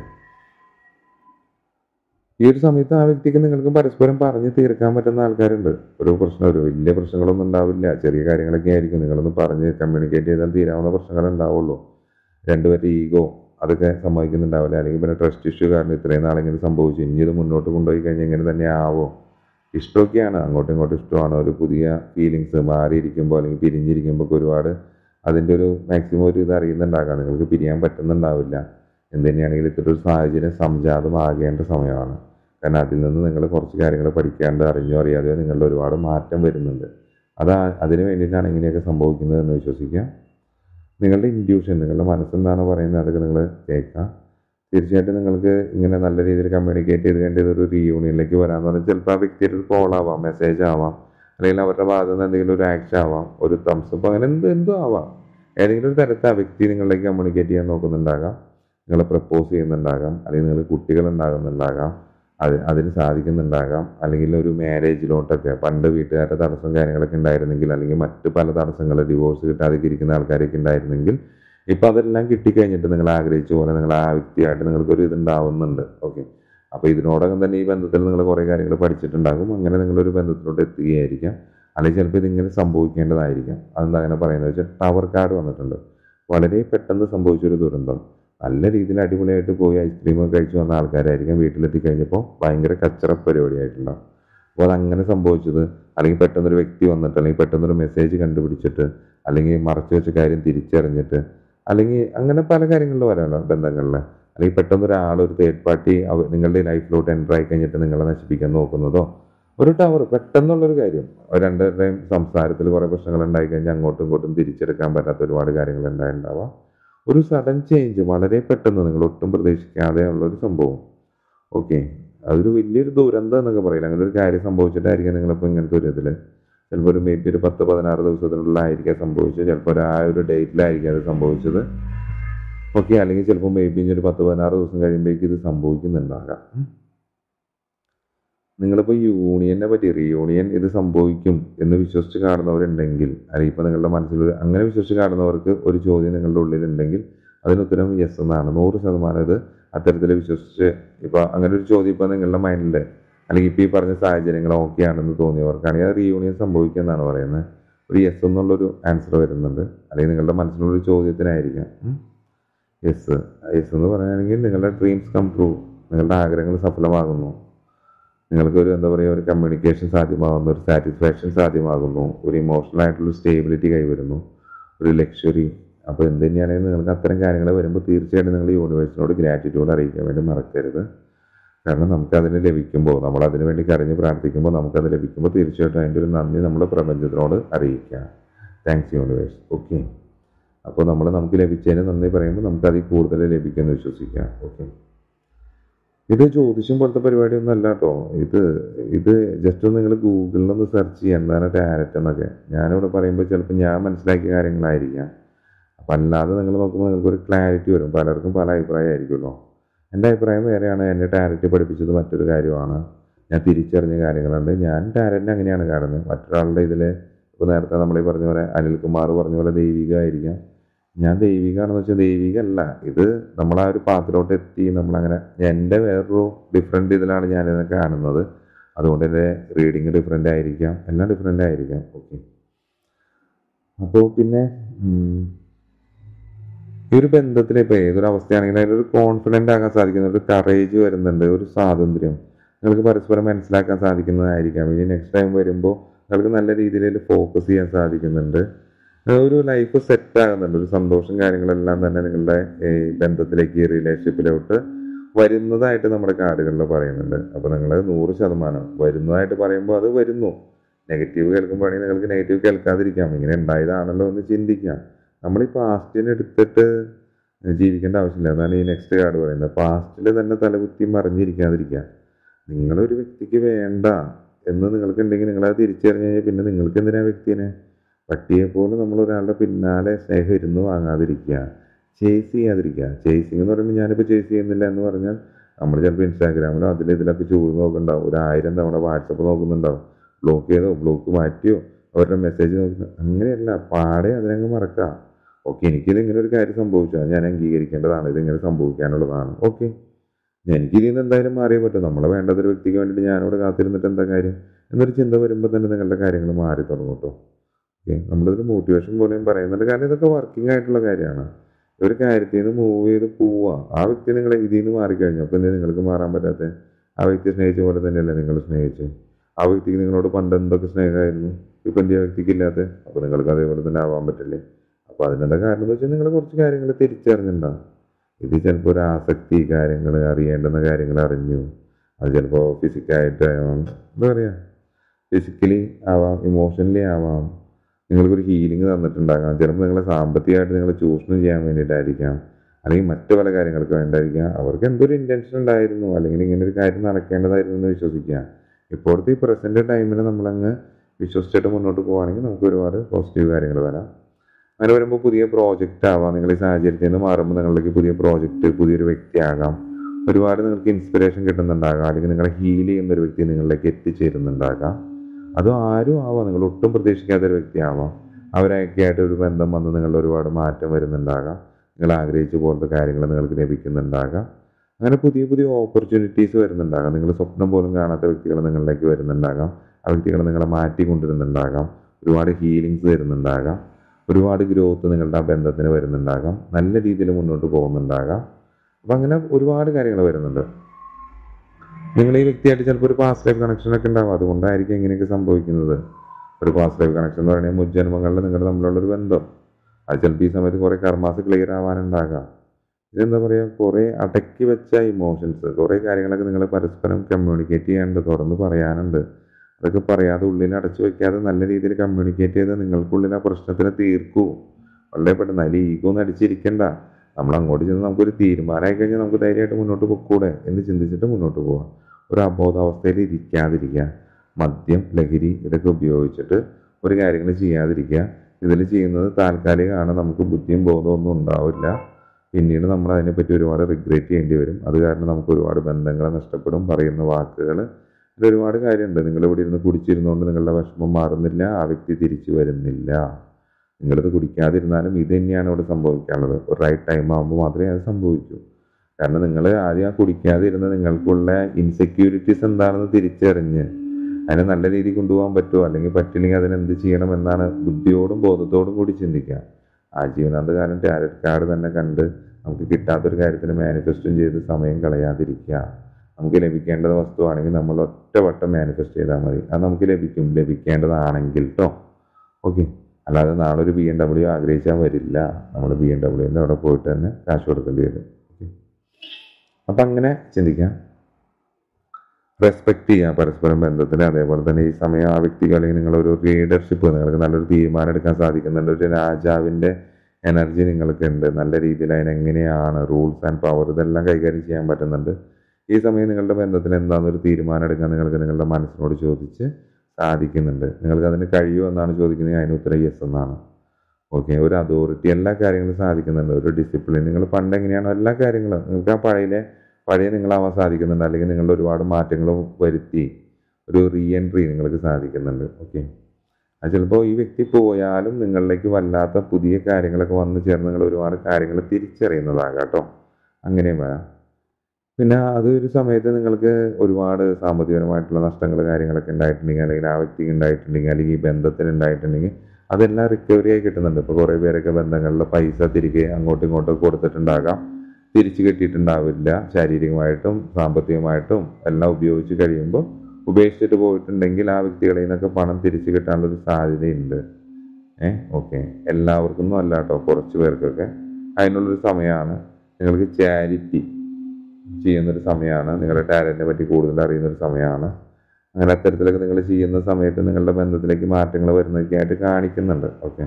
ഈ ഒരു സമയത്ത് ആ വ്യക്തിക്ക് നിങ്ങൾക്ക് പരസ്പരം പറഞ്ഞ് തീർക്കാൻ പറ്റുന്ന ആൾക്കാരുണ്ട് ഒരു പ്രശ്നം ഒരു വലിയ പ്രശ്നങ്ങളൊന്നും ഉണ്ടാവില്ല ചെറിയ കാര്യങ്ങളൊക്കെ ആയിരിക്കും നിങ്ങളൊന്ന് പറഞ്ഞ് കമ്മ്യൂണിക്കേറ്റ് ചെയ്താൽ തീരാവുന്ന പ്രശ്നങ്ങൾ ഉണ്ടാവുള്ളൂ രണ്ടുപേരുടെ ഈഗോ അതൊക്കെ സംഭവിക്കുന്നുണ്ടാവില്ല അല്ലെങ്കിൽ പിന്നെ ട്രസ്റ്റ് ഇഷ്യൂ കാരണം ഇത്രയും നാളെങ്കിലും സംഭവിച്ചു ഇനി ഇത് മുന്നോട്ട് കൊണ്ടുപോയി കഴിഞ്ഞാൽ ഇങ്ങനെ തന്നെ ആവോ ഇഷ്ടമൊക്കെയാണ് അങ്ങോട്ടും ഇങ്ങോട്ടും ഇഷ്ടമാണ് ഒരു പുതിയ ഫീലിങ്സ് മാറിയിരിക്കുമ്പോൾ അല്ലെങ്കിൽ പിരിഞ്ഞിരിക്കുമ്പോൾ ഒക്കെ ഒരുപാട് അതിൻ്റെ ഒരു മാക്സിമം ഒരു ഇത് അറിയുന്നുണ്ടാകാം നിങ്ങൾക്ക് പിരിയാൻ പറ്റുന്നുണ്ടാവില്ല എന്ത് തന്നെയാണെങ്കിലും ഇത്ര ഒരു സാഹചര്യം സംജാതമാകേണ്ട സമയമാണ് കാരണം അതിൽ നിന്ന് നിങ്ങൾ കുറച്ച് കാര്യങ്ങൾ പഠിക്കാണ്ട് അറിഞ്ഞോ അറിയാതെയോ നിങ്ങളുടെ ഒരുപാട് മാറ്റം വരുന്നുണ്ട് അതാ അതിന് വേണ്ടിയിട്ടാണ് ഇങ്ങനെയൊക്കെ സംഭവിക്കുന്നത് എന്ന് വിശ്വസിക്കാം നിങ്ങളുടെ ഇൻഡ്യൂഷൻ നിങ്ങളുടെ മനസ്സെന്താണോ പറയുന്നത് അതൊക്കെ നിങ്ങൾ കേൾക്കാം തീർച്ചയായിട്ടും നിങ്ങൾക്ക് ഇങ്ങനെ നല്ല രീതിയിൽ കമ്മ്യൂണിക്കേറ്റ് ചെയ്ത് വേണ്ടി ഒരു റീയൂണിയനിലേക്ക് വരാമെന്ന് പറഞ്ഞാൽ ചിലപ്പോൾ ആ വ്യക്തിയുടെ ഒരു കോൾ ആവാം മെസ്സേജ് ആവാം അല്ലെങ്കിൽ അവരുടെ ഭാഗത്ത് നിന്ന് എന്തെങ്കിലും ഒരു ആക്ഷൻ ആവാം ഒരു തംസപ്പ് അങ്ങനെ എന്ത് എന്തോ ആവാം ഏതെങ്കിലും ഒരു തരത്തിൽ ആ വ്യക്തി നിങ്ങളിലേക്ക് കമ്മ്യൂണിക്കേറ്റ് ചെയ്യാൻ നോക്കുന്നുണ്ടാകാം നിങ്ങളെ പ്രപ്പോസ് ചെയ്യുന്നുണ്ടാകാം അല്ലെങ്കിൽ നിങ്ങൾ കുട്ടികൾ ഉണ്ടാകുന്നുണ്ടാകാം അത് അതിന് സാധിക്കുന്നുണ്ടാകാം അല്ലെങ്കിൽ ഒരു മാരേജിലോട്ടൊക്കെ പണ്ട് വീട്ടുകാരുടെ തടസ്സം കാര്യങ്ങളൊക്കെ ഉണ്ടായിരുന്നെങ്കിൽ അല്ലെങ്കിൽ മറ്റ് പല തടസ്സങ്ങൾ ഡിവോഴ്സ് കിട്ടാതെ ഇരിക്കുന്ന ആൾക്കാരൊക്കെ ഉണ്ടായിരുന്നെങ്കിൽ ഇപ്പം അതെല്ലാം കിട്ടിക്കഴിഞ്ഞിട്ട് നിങ്ങൾ ആഗ്രഹിച്ച പോലെ നിങ്ങൾ ആ വ്യക്തിയായിട്ട് നിങ്ങൾക്കൊരു ഇതുണ്ടാവുന്നുണ്ട് ഓക്കെ അപ്പോൾ ഇതിനോടകം തന്നെ ഈ ബന്ധത്തിൽ നിങ്ങൾ കുറേ കാര്യങ്ങൾ പഠിച്ചിട്ടുണ്ടാകും അങ്ങനെ നിങ്ങളൊരു ബന്ധത്തിലോട്ട് എത്തുകയായിരിക്കാം അല്ലെങ്കിൽ ചിലപ്പോൾ ഇതിങ്ങനെ സംഭവിക്കേണ്ടതായിരിക്കാം അതെന്താ അങ്ങനെ പറയുന്നത് വെച്ചാൽ ടവർ കാർഡ് വന്നിട്ടുണ്ട് വളരെ പെട്ടെന്ന് സംഭവിച്ചൊരു ദുരന്തം നല്ല രീതിയിൽ അടിപൊളിയായിട്ട് പോയി ഐസ്ക്രീമൊക്കെ കഴിച്ചു വന്ന ആൾക്കാരായിരിക്കും വീട്ടിലെത്തി കഴിഞ്ഞപ്പോൾ ഭയങ്കര കച്ചറ പരിപാടിയായിട്ടുണ്ടാവും അപ്പോൾ അതങ്ങനെ സംഭവിച്ചത് അല്ലെങ്കിൽ പെട്ടെന്നൊരു വ്യക്തി വന്നിട്ട് അല്ലെങ്കിൽ പെട്ടെന്നൊരു മെസ്സേജ് കണ്ടുപിടിച്ചിട്ട് അല്ലെങ്കിൽ മറച്ചു വെച്ച കാര്യം തിരിച്ചറിഞ്ഞിട്ട് അല്ലെങ്കിൽ അങ്ങനെ പല കാര്യങ്ങളിലും വരാമല്ലോ ബന്ധങ്ങളിൽ അല്ലെങ്കിൽ പെട്ടെന്ന് ഒരാൾ ഒരു തേർഡ് പാർട്ടി നിങ്ങളുടെ ലൈഫിലോട്ട് എൻ്റർ ആയി കഴിഞ്ഞിട്ട് നിങ്ങളെ നശിപ്പിക്കാൻ നോക്കുന്നതോ ഒരു ടവർ പെട്ടെന്നുള്ളൊരു കാര്യം അവർ രണ്ടുപേരുടെയും സംസാരത്തിൽ കുറേ പ്രശ്നങ്ങൾ ഉണ്ടായി കഴിഞ്ഞാൽ അങ്ങോട്ടും ഇങ്ങോട്ടും തിരിച്ചെടുക്കാൻ പറ്റാത്ത ഒരുപാട് കാര്യങ്ങൾ ഉണ്ടായിട്ടുണ്ടാവാം ഒരു സഡൻ ചേഞ്ച് വളരെ പെട്ടെന്ന് നിങ്ങൾ ഒട്ടും പ്രതീക്ഷിക്കാതെ ഉള്ളൊരു സംഭവം ഓക്കെ അതൊരു വലിയൊരു ദുരന്തം എന്നൊക്കെ പറയില്ല അങ്ങനെ ഒരു കാര്യം സംഭവിച്ചിട്ടായിരിക്കും നിങ്ങളിപ്പോൾ ഇങ്ങനത്തെ ഒരു ഇതിൽ ചിലപ്പോൾ ഒരു മേ ബി ഒരു പത്ത് പതിനാറ് ദിവസത്തിനുള്ളിലായിരിക്കാം സംഭവിച്ചത് ചിലപ്പോൾ ഒരു ആ ഒരു ഡേറ്റിലായിരിക്കും അത് സംഭവിച്ചത് ഓക്കെ അല്ലെങ്കിൽ ചിലപ്പോൾ മേ ബി ഒരു പത്ത് പതിനാറ് ദിവസം കഴിയുമ്പോഴേക്കും ഇത് സംഭവിക്കുന്നുണ്ടാകാം ഉം. നിങ്ങളിപ്പോൾ യൂണിയനെ പറ്റി റീയൂണിയൻ ഇത് സംഭവിക്കും എന്ന് വിശ്വസിച്ച് കാണുന്നവരുണ്ടെങ്കിൽ അല്ലെങ്കിൽ ഇപ്പോൾ നിങ്ങളുടെ മനസ്സിൽ ഒരു- അങ്ങനെ വിശ്വസിച്ച് കാണുന്നവർക്ക് ഒരു ചോദ്യം നിങ്ങളുടെ ഉള്ളിലുണ്ടെങ്കിൽ അതിന് ഉത്തരം യെസ് എന്നാണ് നൂറ് ശതമാനം ഇത് അത്തരത്തിൽ വിശ്വസിച്ച് ഇപ്പോൾ അങ്ങനെ ഒരു ചോദ്യം ഇപ്പോൾ നിങ്ങളുടെ മൈൻഡിൽ അല്ലെങ്കിൽ ഇപ്പോൾ ഈ പറഞ്ഞ സാഹചര്യങ്ങൾ ഓക്കെ ആണെന്ന് തോന്നിയവർക്കാണെങ്കിൽ അത് റീയൂണിയൻ സംഭവിക്കുക എന്നാണ് പറയുന്നത് ഒരു യെസ് എന്നുള്ളൊരു ആൻസർ വരുന്നുണ്ട് അല്ലെങ്കിൽ നിങ്ങളുടെ മനസ്സിലുള്ളൊരു ചോദ്യത്തിനായിരിക്കാം യെസ് യെസ് എന്ന് പറയുകയാണെങ്കിൽ നിങ്ങളുടെ ഡ്രീംസ് കം ട്രൂ നിങ്ങളുടെ ആഗ്രഹങ്ങൾ സഫലമാകുന്നു നിങ്ങൾക്ക് ഒരു എന്താ പറയുക ഒരു കമ്മ്യൂണിക്കേഷൻ സാധ്യമാകുന്നു ഒരു സാറ്റിസ്ഫാക്ഷൻ സാധ്യമാകുന്നു ഒരു ഇമോഷണൽ ആയിട്ടുള്ള സ്റ്റേബിലിറ്റി കൈവരുന്നു ഒരു ലക്ഷറി അപ്പോൾ എന്ത് തന്നെയാണെങ്കിലും നിങ്ങൾക്ക് അത്തരം കാര്യങ്ങൾ വരുമ്പോൾ തീർച്ചയായിട്ടും നിങ്ങൾ യൂണിവേഴ്സിനോട് ഗ്രാറ്റിറ്റ്യൂഡ് അറിയിക്കാൻ വേണ്ടി മറക്കരുത് കാരണം നമുക്ക് അതിന് ലഭിക്കുമ്പോൾ നമ്മൾ അതിനു വേണ്ടി കരഞ്ഞ് പ്രാർത്ഥിക്കുമ്പോൾ നമുക്കത് ലഭിക്കുമ്പോൾ തീർച്ചയായിട്ടും അതിൻ്റെ ഒരു നന്ദി നമ്മൾ പ്രപഞ്ചത്തിനോട് അറിയിക്കാം താങ്ക്സ് യൂണിവേഴ്സ് ഓക്കെ അപ്പോൾ നമ്മൾ നമുക്ക് ലഭിച്ചതിന് നന്ദി പറയുമ്പോൾ നമുക്ക് അതിൽ കൂടുതൽ ലഭിക്കുമെന്ന് വിശ്വസിക്കാം ഓക്കെ ഇത് ജ്യോതിഷം പോലത്തെ പരിപാടിയൊന്നും അല്ല കേട്ടോ ഇത് ഇത് ജസ്റ്റ് ഒന്ന് നിങ്ങൾ ഗൂഗിളിൽ ഒന്ന് സെർച്ച് ചെയ്യുക എന്താണ് ടാരറ്റ് എന്നൊക്കെ ഞാനിവിടെ പറയുമ്പോൾ ചിലപ്പോൾ ഞാൻ മനസ്സിലാക്കിയ കാര്യങ്ങളായിരിക്കാം അപ്പം അല്ലാതെ നിങ്ങൾ നോക്കുമ്പോൾ നിങ്ങൾക്ക് ഒരു ക്ലാരിറ്റി വരും പലർക്കും പല അഭിപ്രായമായിരിക്കുമല്ലോ എൻ്റെ അഭിപ്രായം വേറെയാണ് എന്നെ ടാരറ്റ് പഠിപ്പിച്ചത് മറ്റൊരു കാര്യമാണ് ഞാൻ തിരിച്ചറിഞ്ഞ കാര്യങ്ങളുണ്ട് ഞാൻ ടാരറ്റിനെ അങ്ങനെയാണ് കാണുന്നത് മറ്റൊരാളുടെ ഇതിൽ ഇപ്പോൾ നേരത്തെ നമ്മൾ ഈ പറഞ്ഞ പോലെ അനിൽകുമാർ പറഞ്ഞ പോലെ ദൈവികമായിരിക്കാം ഞാൻ ദൈവികമാണെന്ന് വെച്ചാൽ ദൈവികമല്ല ഇത് നമ്മൾ ആ ഒരു പാത്തിലോട്ട് എത്തി നമ്മളങ്ങനെ എൻ്റെ വേറൊരു ഡിഫറെൻ്റ് ഇതിലാണ് ഞാനിതിനെ കാണുന്നത് അതുകൊണ്ട് എൻ്റെ റീഡിങ് ഡിഫറെൻ്റ് ആയിരിക്കാം എല്ലാം ഡിഫറെൻ്റ് ആയിരിക്കാം ഓക്കെ അപ്പോൾ പിന്നെ ഉം, ഈ ഒരു ബന്ധത്തിൽ ഇപ്പോൾ ഏതൊരു അവസ്ഥയാണെങ്കിലും അതിലൊരു കോൺഫിഡൻ്റ് ആകാൻ സാധിക്കുന്ന ഒരു കറേജ് വരുന്നുണ്ട് ഒരു സ്വാതന്ത്ര്യം നിങ്ങൾക്ക് പരസ്പരം മനസ്സിലാക്കാൻ സാധിക്കുന്നതായിരിക്കാം ഇനി നെക്സ്റ്റ് ടൈം വരുമ്പോൾ നിങ്ങൾക്ക് നല്ല രീതിയിൽ ഫോക്കസ് ചെയ്യാൻ സാധിക്കുന്നുണ്ട് ആ ഒരു ലൈഫ് സെറ്റ് ആകുന്നുണ്ട് ഒരു സന്തോഷം കാര്യങ്ങളെല്ലാം തന്നെ നിങ്ങളുടെ ഈ ബന്ധത്തിലേക്ക് ഈ റിലേഷൻഷിപ്പിലോട്ട് വരുന്നതായിട്ട് നമ്മുടെ കാർഡുകളിൽ പറയുന്നുണ്ട് അപ്പോൾ നിങ്ങൾ നൂറ് ശതമാനം വരുന്നതായിട്ട് പറയുമ്പോൾ അത് വരുന്നു നെഗറ്റീവ് കേൾക്കുമ്പോഴാണെങ്കിൽ നിങ്ങൾക്ക് നെഗറ്റീവ് കേൾക്കാതിരിക്കാം ഇങ്ങനെ ഉണ്ടായതാണല്ലോ എന്ന് ചിന്തിക്കാം നമ്മൾ ഈ പാസ്റ്റിനെ എടുത്തിട്ട് ജീവിക്കേണ്ട ആവശ്യമില്ല എന്നാണ് ഈ നെക്സ്റ്റ് കാർഡ് പറയുന്നത് പാസ്റ്റിൽ തന്നെ തലകുത്തി മറിഞ്ഞിരിക്കാതിരിക്കുക നിങ്ങളൊരു വ്യക്തിക്ക് വേണ്ട എന്ന് നിങ്ങൾക്കുണ്ടെങ്കിൽ നിങ്ങളത് തിരിച്ചറിഞ്ഞു കഴിഞ്ഞാൽ പിന്നെ നിങ്ങൾക്ക് എന്തിനാ വ്യക്തിനെ പട്ടിയെ പോലെ നമ്മൾ ഒരാളുടെ പിന്നാലെ സ്നേഹം ഇരുന്ന് വാങ്ങാതിരിക്കുക ചേസ് ചെയ്യാതിരിക്കുക ചേസിങ് എന്ന് പറയുമ്പോൾ ഞാനിപ്പോൾ ചേസ് ചെയ്യുന്നില്ല എന്ന് പറഞ്ഞാൽ നമ്മൾ ചിലപ്പോൾ ഇൻസ്റ്റാഗ്രാമിലോ അതിൽ ഇതിലൊക്കെ ചൂട് നോക്കുന്നുണ്ടാവും ഒരു ആയിരം തവണ വാട്സപ്പ് നോക്കുന്നുണ്ടാവും ബ്ലോക്ക് ചെയ്തോ ബ്ലോക്ക് മാറ്റിയോ അവരുടെ മെസ്സേജ് നോക്കുന്ന അങ്ങനെയല്ല പാടെ അതിനങ്ങ് മറക്കുക ഓക്കെ എനിക്കിത് ഇങ്ങനെ ഒരു കാര്യം സംഭവിച്ചു അത് ഞാൻ അംഗീകരിക്കേണ്ടതാണ് ഇതിങ്ങനെ സംഭവിക്കാനുള്ളതാണ് ഓക്കെ എനിക്കിതിൽ നിന്ന് എന്തായാലും മാറിയേ പറ്റും നമ്മളെ വേണ്ടതൊരു വ്യക്തിക്ക് വേണ്ടിയിട്ട് ഞാനിവിടെ കാത്തിരുന്നിട്ട് എന്താ കാര്യം എന്നൊരു ചിന്ത വരുമ്പോൾ തന്നെ നിങ്ങളുടെ കാര്യങ്ങൾ മാറി തുടങ്ങും കേട്ടോ ഓക്കെ നമ്മളിതൊരു മോട്ടിവേഷൻ പോലെയും പറയുന്നുണ്ട് കാരണം ഇതൊക്കെ വർക്കിംഗ് ആയിട്ടുള്ള കാര്യമാണ് ഒരു കാര്യത്തിൽ നിന്ന് മൂവ് ചെയ്ത് പോവുക ആ വ്യക്തി നിങ്ങളെ ഇതിൽ നിന്ന് മാറിക്കഴിഞ്ഞു അപ്പോൾ എന്തെങ്കിലും നിങ്ങൾക്ക് മാറാൻ പറ്റാത്ത ആ വ്യക്തി സ്നേഹിച്ച പോലെ തന്നെയല്ലേ നിങ്ങൾ സ്നേഹിച്ച് ആ വ്യക്തിക്ക് നിങ്ങളോട് പണ്ട് എന്തൊക്കെ സ്നേഹമായിരുന്നു ഇപ്പം എന്തിയാ വ്യക്തിക്ക് ഇല്ലാത്ത അപ്പോൾ നിങ്ങൾക്ക് അതേപോലെ തന്നെ ആവാൻ പറ്റില്ലേ അപ്പോൾ അതിനെന്താ കാരണം എന്ന് വെച്ചാൽ നിങ്ങൾ കുറച്ച് കാര്യങ്ങൾ തിരിച്ചറിഞ്ഞിട്ടുണ്ടാവും ഇത് ചിലപ്പോൾ ഒരു ആസക്തി കാര്യങ്ങൾ അറിയേണ്ടുന്ന കാര്യങ്ങൾ അറിഞ്ഞു അത് ചിലപ്പോൾ ഫിസിക്കായിട്ട് ആവാം എന്താ പറയുക ഫിസിക്കലി ആവാം ഇമോഷണലി ആവാം നിങ്ങൾക്കൊരു ഹീലിംഗ് തന്നിട്ടുണ്ടാകാം ചിലപ്പോൾ നിങ്ങളെ സാമ്പത്തികമായിട്ട് നിങ്ങൾ ചൂഷണം ചെയ്യാൻ വേണ്ടിയിട്ടായിരിക്കാം അല്ലെങ്കിൽ മറ്റു പല കാര്യങ്ങൾക്ക് വേണ്ടായിരിക്കാം അവർക്ക് എന്തൊരു ഇൻറ്റൻഷൻ ഉണ്ടായിരുന്നു അല്ലെങ്കിൽ ഇങ്ങനെ ഒരു കാര്യം നടക്കേണ്ടതായിരുന്നു എന്ന് വിശ്വസിക്കുക ഇപ്പോഴത്തെ ഈ പ്രസൻറ്റ് ടൈമിൽ നമ്മളങ്ങ് വിശ്വസിച്ചിട്ട് മുന്നോട്ട് പോവുകയാണെങ്കിൽ നമുക്ക് ഒരുപാട് പോസിറ്റീവ് കാര്യങ്ങൾ വരാം അങ്ങനെ വരുമ്പോൾ പുതിയ പ്രോജക്റ്റ് ആവാം നിങ്ങൾ ഈ സാഹചര്യത്തിൽ നിന്ന് മാറുമ്പോൾ നിങ്ങളിലേക്ക് പുതിയ പ്രോജക്റ്റ് പുതിയൊരു വ്യക്തിയാകാം ഒരുപാട് നിങ്ങൾക്ക് ഇൻസ്പിറേഷൻ കിട്ടുന്നുണ്ടാകാം അല്ലെങ്കിൽ നിങ്ങളെ ഹീൽ ചെയ്യുന്ന ഒരു വ്യക്തി നിങ്ങളിലേക്ക് എത്തിച്ചേരുന്നുണ്ടാകാം അത് ആരും ആവാം നിങ്ങൾ ഒട്ടും പ്രതീക്ഷിക്കാത്ത ഒരു വ്യക്തിയാവാം അവരൊക്കെ ആയിട്ട് ഒരു ബന്ധം വന്ന് നിങ്ങളുടെ ഒരുപാട് മാറ്റം വരുന്നുണ്ടാകാം നിങ്ങൾ ആഗ്രഹിച്ച പോലത്തെ കാര്യങ്ങൾ നിങ്ങൾക്ക് ലഭിക്കുന്നുണ്ടാകാം അങ്ങനെ പുതിയ പുതിയ ഓപ്പർച്യൂണിറ്റീസ് വരുന്നുണ്ടാകാം നിങ്ങൾ സ്വപ്നം പോലും കാണാത്ത വ്യക്തികൾ നിങ്ങളിലേക്ക് വരുന്നുണ്ടാകാം ആ വ്യക്തികൾ നിങ്ങളെ മാറ്റി കൊണ്ടുവരുന്നുണ്ടാകാം ഒരുപാട് ഹീലിങ്സ് തരുന്നുണ്ടാകാം ഒരുപാട് ഗ്രോത്ത് നിങ്ങളുടെ ആ ബന്ധത്തിന് വരുന്നുണ്ടാകാം നല്ല രീതിയിൽ മുന്നോട്ട് പോകുന്നുണ്ടാകാം അപ്പം അങ്ങനെ ഒരുപാട് കാര്യങ്ങൾ വരുന്നുണ്ട് നിങ്ങൾ ഈ വ്യക്തിയായിട്ട് ചിലപ്പോൾ ഒരു പാസ്റ്റ് ലൈഫ് കണക്ഷൻ ഒക്കെ ഉണ്ടാവും അതുകൊണ്ടായിരിക്കും ഇങ്ങനെയൊക്കെ സംഭവിക്കുന്നത് ഒരു പാസ്റ്റ് ലൈഫ് കണക്ഷൻ എന്ന് പറയുന്നത് മുജ്ജന്മങ്ങളിൽ നിങ്ങൾ തമ്മിലുള്ള ഒരു ബന്ധം അത് ചിലപ്പോൾ ഈ സമയത്ത് കുറേ കർമാസ് ക്ലിയർ ആവാനുണ്ടാകാം ഇതെന്താ പറയുക കുറേ അടക്കി വെച്ച ഇമോഷൻസ് കുറേ കാര്യങ്ങളൊക്കെ നിങ്ങൾ പരസ്പരം കമ്മ്യൂണിക്കേറ്റ് ചെയ്യാനുണ്ട് തുറന്ന് പറയാനുണ്ട് അതൊക്കെ പറയാതെ ഉള്ളിൽ അടച്ചു വെക്കാതെ നല്ല രീതിയിൽ കമ്മ്യൂണിക്കേറ്റ് ചെയ്ത് നിങ്ങൾക്കുള്ളിൽ ആ പ്രശ്നത്തിനെ തീർക്കൂ വളരെ പെട്ടെന്ന് അതിൽ ഈഗോ ഒന്ന് അടിച്ചിരിക്കണ്ട നമ്മൾ അങ്ങോട്ട് ചെന്ന് നമുക്കൊരു തീരുമാനമായി കഴിഞ്ഞാൽ നമുക്ക് ധൈര്യമായിട്ട് മുന്നോട്ട് പൊക്കൂടെ എന്ന് ചിന്തിച്ചിട്ട് മുന്നോട്ട് പോവാം ഒരു അബോധാവസ്ഥയിൽ ഇരിക്കാതിരിക്കുക മദ്യം ലഹരി ഇതൊക്കെ ഉപയോഗിച്ചിട്ട് ഒരു കാര്യങ്ങൾ ചെയ്യാതിരിക്കുക ഇതിൽ ചെയ്യുന്നത് താൽക്കാലികമാണ് നമുക്ക് ബുദ്ധിയും ബോധവും ഒന്നും ഉണ്ടാവില്ല പിന്നീട് നമ്മൾ അതിനെപ്പറ്റി ഒരുപാട് റിഗ്രറ്റ് ചെയ്യേണ്ടി വരും അത് കാരണം നമുക്ക് ഒരുപാട് ബന്ധങ്ങൾ നഷ്ടപ്പെടും പറയുന്ന വാക്കുകൾ ഇതിൽ ഒരുപാട് കാര്യമുണ്ട് നിങ്ങൾ ഇവിടെ ഇരുന്ന് കുടിച്ചിരുന്നുകൊണ്ട് നിങ്ങളുടെ വിഷമം മാറുന്നില്ല ആ വ്യക്തി തിരിച്ചു വരുന്നില്ല നിങ്ങളിത് കുടിക്കാതിരുന്നാലും ഇത് തന്നെയാണ് ഇവിടെ സംഭവിക്കാനുള്ളത് ഒരു റൈറ്റ് ടൈം ആകുമ്പോൾ മാത്രമേ അത് സംഭവിക്കൂ കാരണം നിങ്ങൾ ആദ്യം ആ കുടിക്കാതിരുന്ന നിങ്ങൾക്കുള്ള ഇൻസെക്യൂരിറ്റീസ് എന്താണെന്ന് തിരിച്ചറിഞ്ഞ് അതിനെ നല്ല രീതിയിൽ കൊണ്ടുപോകാൻ പറ്റുമോ അല്ലെങ്കിൽ പറ്റില്ലെങ്കിൽ അതിന് എന്ത് ചെയ്യണം എന്നാണ് ബുദ്ധിയോടും ബോധത്തോടും കൂടി ചിന്തിക്കുക ആ ജീവനാന്ത കാലം ടാരറ്റ് കാർഡ് തന്നെ കണ്ട് നമുക്ക് കിട്ടാത്തൊരു കാര്യത്തിന് മാനിഫെസ്റ്റും ചെയ്ത് സമയം കളയാതിരിക്കുക നമുക്ക് ലഭിക്കേണ്ടത് വസ്തുവാണെങ്കിൽ നമ്മൾ ഒറ്റവട്ടം മാനിഫെസ്റ്റ് ചെയ്താൽ മതി അത് നമുക്ക് ലഭിക്കും ലഭിക്കേണ്ടതാണെങ്കിൽ കേട്ടോ ഓക്കെ അല്ലാതെ നാളെ ഒരു ബി എം ഡബ്ല്യു ആഗ്രഹിച്ചാൽ വരില്ല നമ്മൾ ബി എം ഡബ്ല്യുവിൻ്റെ അവിടെ പോയിട്ട് തന്നെ കാശ് കൊടുക്കേണ്ടി വരും ഓക്കെ അപ്പം അങ്ങനെ ചിന്തിക്കാം റെസ്പെക്ട് ചെയ്യുക പരസ്പരം ബന്ധത്തിൽ അതേപോലെ തന്നെ ഈ സമയം ആ വ്യക്തിക്ക് അല്ലെങ്കിൽ നിങ്ങളൊരു ലീഡർഷിപ്പ് നിങ്ങൾക്ക് നല്ലൊരു തീരുമാനം എടുക്കാൻ സാധിക്കുന്നുണ്ട് ഒരു രാജാവിൻ്റെ എനർജി നിങ്ങൾക്ക് ഉണ്ട് നല്ല രീതിയിൽ അതിനെങ്ങനെയാണ് റൂൾസ് ആൻഡ് പവർ ഇതെല്ലാം കൈകാര്യം ചെയ്യാൻ പറ്റുന്നുണ്ട് ഈ സമയം നിങ്ങളുടെ ബന്ധത്തിൽ എന്താണെന്നൊരു തീരുമാനം എടുക്കാൻ നിങ്ങൾക്ക് നിങ്ങളുടെ മനസ്സിനോട് ചോദിച്ച് സാധിക്കുന്നുണ്ട് നിങ്ങൾക്ക് അതിന് കഴിയുമോ എന്നാണ് ചോദിക്കുന്നത് അതിന് ഉത്തരം യെസ് എന്നാണ് ഓക്കെ ഒരു അതോറിറ്റി എല്ലാ കാര്യങ്ങളും സാധിക്കുന്നുണ്ട് ഒരു ഡിസിപ്ലിൻ നിങ്ങൾ പണ്ട് എങ്ങനെയാണോ എല്ലാ കാര്യങ്ങളും നിങ്ങൾക്ക് ആ പഴയ പഴയ നിങ്ങളാവാൻ സാധിക്കുന്നുണ്ട് അല്ലെങ്കിൽ നിങ്ങളുടെ ഒരുപാട് മാറ്റങ്ങൾ വരുത്തി ഒരു റീ എൻട്രി നിങ്ങൾക്ക് സാധിക്കുന്നുണ്ട് ഓക്കെ അത് ചിലപ്പോൾ ഈ വ്യക്തി പോയാലും നിങ്ങളിലേക്ക് വല്ലാത്ത പുതിയ കാര്യങ്ങളൊക്കെ വന്നു ചേർന്ന് നിങ്ങൾ ഒരുപാട് കാര്യങ്ങൾ തിരിച്ചറിയുന്നതാകാം കേട്ടോ അങ്ങനെയും വരാം പിന്നെ അത് ഒരു സമയത്ത് നിങ്ങൾക്ക് ഒരുപാട് സാമ്പത്തികപരമായിട്ടുള്ള നഷ്ടങ്ങൾ കാര്യങ്ങളൊക്കെ ഉണ്ടായിട്ടുണ്ടെങ്കിൽ അല്ലെങ്കിൽ ആ വ്യക്തിക്ക് ഉണ്ടായിട്ടുണ്ടെങ്കിൽ അല്ലെങ്കിൽ ഈ ബന്ധത്തിന് ഉണ്ടായിട്ടുണ്ടെങ്കിൽ അതെല്ലാം റിക്കവറി ആയി കിട്ടുന്നുണ്ട് ഇപ്പോൾ കുറേ പേരൊക്കെ ബന്ധങ്ങളിൽ പൈസ തിരികെ അങ്ങോട്ടും ഇങ്ങോട്ടും കൊടുത്തിട്ടുണ്ടാകാം തിരിച്ചു കിട്ടിയിട്ടുണ്ടാവില്ല ശാരീരികമായിട്ടും സാമ്പത്തികമായിട്ടും എല്ലാം ഉപയോഗിച്ച് കഴിയുമ്പോൾ ഉപേക്ഷിച്ചിട്ട് പോയിട്ടുണ്ടെങ്കിൽ ആ വ്യക്തികളിൽ നിന്നൊക്കെ പണം തിരിച്ചു കിട്ടാനുള്ളൊരു സാധ്യതയുണ്ട് ഏ ഓക്കെ എല്ലാവർക്കും ഒന്നും അല്ല കേട്ടോ കുറച്ച് പേർക്കൊക്കെ അതിനുള്ളൊരു സമയമാണ് നിങ്ങൾക്ക് ചാരിറ്റി ചെയ്യുന്നൊരു സമയമാണ് നിങ്ങളുടെ ടാലൻറ്റിനെ പറ്റി കൂടുതൽ അറിയുന്നൊരു സമയമാണ് അങ്ങനെ അത്തരത്തിലൊക്കെ നിങ്ങൾ ചെയ്യുന്ന സമയത്ത് നിങ്ങളുടെ ബന്ധത്തിലേക്ക് മാറ്റങ്ങൾ വരുന്നതൊക്കെ ആയിട്ട് കാണിക്കുന്നുണ്ട് ഓക്കെ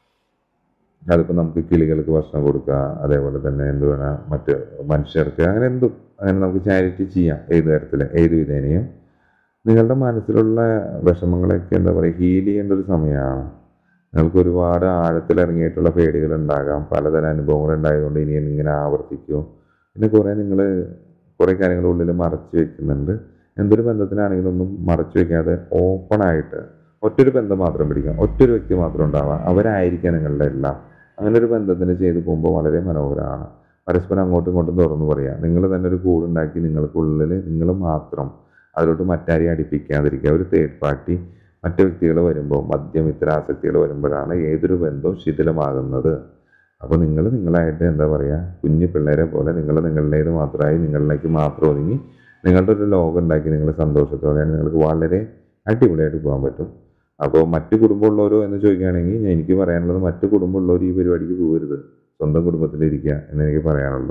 അതിപ്പോൾ നമുക്ക് കിളികൾക്ക് ഭക്ഷണം കൊടുക്കുക അതേപോലെ തന്നെ എന്ത് വേണം മറ്റ് മനുഷ്യർക്ക് അങ്ങനെ എന്തും അങ്ങനെ നമുക്ക് ചാരിറ്റി ചെയ്യാം ഏത് തരത്തിൽ ഏത് വിധേനയും നിങ്ങളുടെ മനസ്സിലുള്ള വിഷമങ്ങളൊക്കെ എന്താ പറയുക ഹീൽ ചെയ്യേണ്ട ഒരു സമയമാണ് നിങ്ങൾക്ക് ഒരുപാട് ആഴത്തിൽ ഇറങ്ങിയിട്ടുള്ള പേടികൾ ഉണ്ടാകാം പലതരം അനുഭവങ്ങൾ ഉണ്ടായതുകൊണ്ട് ഇനി ഇങ്ങനെ ആവർത്തിക്കുമോ പിന്നെ കുറേ നിങ്ങൾ കുറേ കാര്യങ്ങൾ ഉള്ളിൽ മറച്ചു വെക്കുന്നുണ്ട് എന്തൊരു ബന്ധത്തിലാണെങ്കിലും ഒന്നും മറച്ചു വെക്കാതെ ഓപ്പണായിട്ട് ഒറ്റൊരു ബന്ധം മാത്രം പിടിക്കാം ഒറ്റൊരു വ്യക്തി മാത്രം ഉണ്ടാവാം അവരായിരിക്കാം നിങ്ങളുടെ എല്ലാം അങ്ങനെ ഒരു ബന്ധത്തിന് ചെയ്തു പോകുമ്പോൾ വളരെ മനോഹരമാണ് പരസ്പരം അങ്ങോട്ടും ഇങ്ങോട്ടും തുറന്നു പറയാം നിങ്ങൾ തന്നെ ഒരു കൂടുണ്ടാക്കി നിങ്ങൾക്കുള്ളിൽ നിങ്ങൾ മാത്രം അതിലോട്ട് മറ്റാരെയും അടുപ്പിക്കാതിരിക്കുക ഒരു തേർഡ് പാർട്ടി മറ്റു വ്യക്തികൾ വരുമ്പോൾ മദ്യം ഇത്തരം ആസക്തികൾ വരുമ്പോഴാണ് ഏതൊരു ബന്ധവും ശിഥിലമാകുന്നത് അപ്പോൾ നിങ്ങൾ നിങ്ങളായിട്ട് എന്താ പറയുക കുഞ്ഞു പിള്ളേരെ പോലെ നിങ്ങൾ നിങ്ങളുടേത് മാത്രമായി നിങ്ങളിലേക്ക് മാത്രം ഒതുങ്ങി നിങ്ങളുടെ ഒരു ലോകം ഉണ്ടാക്കി നിങ്ങൾ സന്തോഷത്തോടെയാണ് നിങ്ങൾക്ക് വളരെ അടിപൊളിയായിട്ട് പോകാൻ പറ്റും അപ്പോൾ മറ്റു കുടുംബമുള്ളവരോ എന്ന് ചോദിക്കുകയാണെങ്കിൽ ഞാൻ എനിക്ക് പറയാനുള്ളത് മറ്റു കുടുംബമുള്ളവർ ഈ പരിപാടിക്ക് പോകരുത് സ്വന്തം കുടുംബത്തിലിരിക്കുക എന്ന് എനിക്ക് പറയാനുള്ളൂ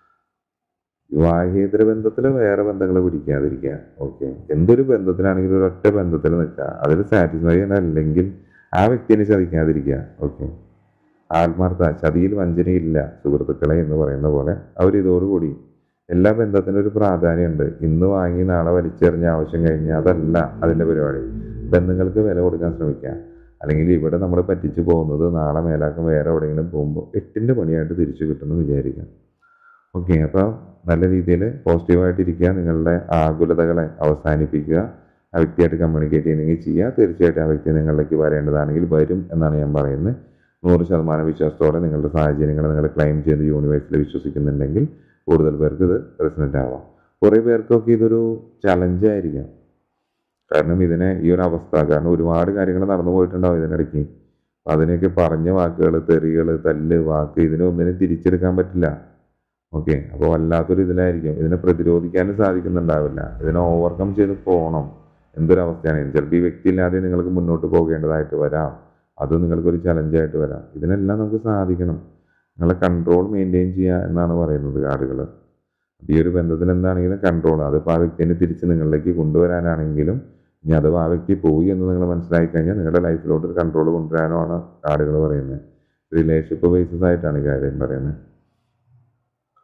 വിവാഹേതര ബന്ധത്തിൽ വേറെ ബന്ധങ്ങൾ പിടിക്കാതിരിക്കുക ഓക്കെ എന്തൊരു ബന്ധത്തിലാണെങ്കിലും ഒരു ഒറ്റ ബന്ധത്തിൽ നിൽക്കുക അതിൽ സാറ്റിസ്ഫൈ അല്ലെങ്കിൽ ആ വ്യക്തിനെ ചതിക്കാതിരിക്കുക ഓക്കെ ആത്മാർത്ഥ ചതിയിൽ വഞ്ചനയില്ല സുഹൃത്തുക്കളെ എന്ന് പറയുന്ന പോലെ അവർ ഇതോടുകൂടി എല്ലാ ബന്ധത്തിനും ഒരു പ്രാധാന്യമുണ്ട് ഇന്ന് വാങ്ങി നാളെ വലിച്ചെറിഞ്ഞ ആവശ്യം കഴിഞ്ഞാൽ അതല്ല അതിൻ്റെ പരിപാടി ബന്ധങ്ങൾക്ക് വില കൊടുക്കാൻ ശ്രമിക്കുക അല്ലെങ്കിൽ ഇവിടെ നമ്മൾ പറ്റിച്ചു പോകുന്നത് നാളെ മേലാക്കം വേറെ എവിടെയെങ്കിലും പോകുമ്പോൾ എട്ടിൻ്റെ പണിയായിട്ട് തിരിച്ചു കിട്ടുമെന്ന് വിചാരിക്കാം ഓക്കെ അപ്പോൾ നല്ല രീതിയിൽ പോസിറ്റീവായിട്ടിരിക്കുക നിങ്ങളുടെ ആകുലതകളെ അവസാനിപ്പിക്കുക ആ വ്യക്തിയായിട്ട് കമ്മ്യൂണിക്കേറ്റ് ചെയ്യുന്നെങ്കിൽ ചെയ്യുക തീർച്ചയായിട്ടും ആ വ്യക്തി നിങ്ങളിലേക്ക് വരേണ്ടതാണെങ്കിൽ വരും എന്നാണ് ഞാൻ പറയുന്നത് നൂറ് ശതമാനം വിശ്വാസത്തോടെ നിങ്ങളുടെ സാഹചര്യങ്ങൾ നിങ്ങൾ ക്ലെയിം ചെയ്ത് യൂണിവേഴ്സിൽ വിശ്വസിക്കുന്നുണ്ടെങ്കിൽ കൂടുതൽ പേർക്ക് ഇത് റെസിനറ്റ് ആവാം കുറേ പേർക്കൊക്കെ ഇതൊരു ചലഞ്ചായിരിക്കാം കാരണം ഇതിനെ ഈ ഒരു അവസ്ഥ കാരണം ഒരുപാട് കാര്യങ്ങൾ നടന്നു പോയിട്ടുണ്ടാവും ഇതിനിടയ്ക്ക് അപ്പം അതിനെയൊക്കെ പറഞ്ഞ വാക്കുകൾ തെറികൾ തല്ല് വാക്ക് ഇതിനൊന്നിനും തിരിച്ചെടുക്കാൻ പറ്റില്ല ഓക്കെ അപ്പോൾ വല്ലാത്തൊരു ഇതിലായിരിക്കും ഇതിനെ പ്രതിരോധിക്കാനും സാധിക്കുന്നുണ്ടാവില്ല ഇതിനെ ഓവർകം ചെയ്ത് പോകണം എന്തൊരവസ്ഥയാണ് ചിലപ്പോൾ ഈ വ്യക്തി ഇല്ലാതെ നിങ്ങൾക്ക് മുന്നോട്ട് പോകേണ്ടതായിട്ട് വരാം അത് നിങ്ങൾക്കൊരു ചലഞ്ചായിട്ട് വരാം ഇതിനെല്ലാം നമുക്ക് സാധിക്കണം നിങ്ങളെ കൺട്രോൾ മെയിൻറ്റെയിൻ ചെയ്യുക എന്നാണ് പറയുന്നത് കാർഡുകൾ ഈ ഒരു ബന്ധത്തിൽ എന്താണെങ്കിലും കൺട്രോൾ അതിപ്പോൾ ആ വ്യക്തിനെ തിരിച്ച് നിങ്ങളിലേക്ക് കൊണ്ടുവരാനാണെങ്കിലും ഇനി അഥവാ ആ വ്യക്തി പോയി എന്ന് നിങ്ങൾ മനസ്സിലാക്കി കഴിഞ്ഞാൽ നിങ്ങളുടെ ലൈഫിലോട്ട് ഒരു കൺട്രോൾ കൊണ്ടുവരാനുമാണ് കാർഡുകൾ പറയുന്നത് റിലേഷൻഷിപ്പ് ബേസിസ് ആയിട്ടാണ് ഈ കാര്യം പറയുന്നത്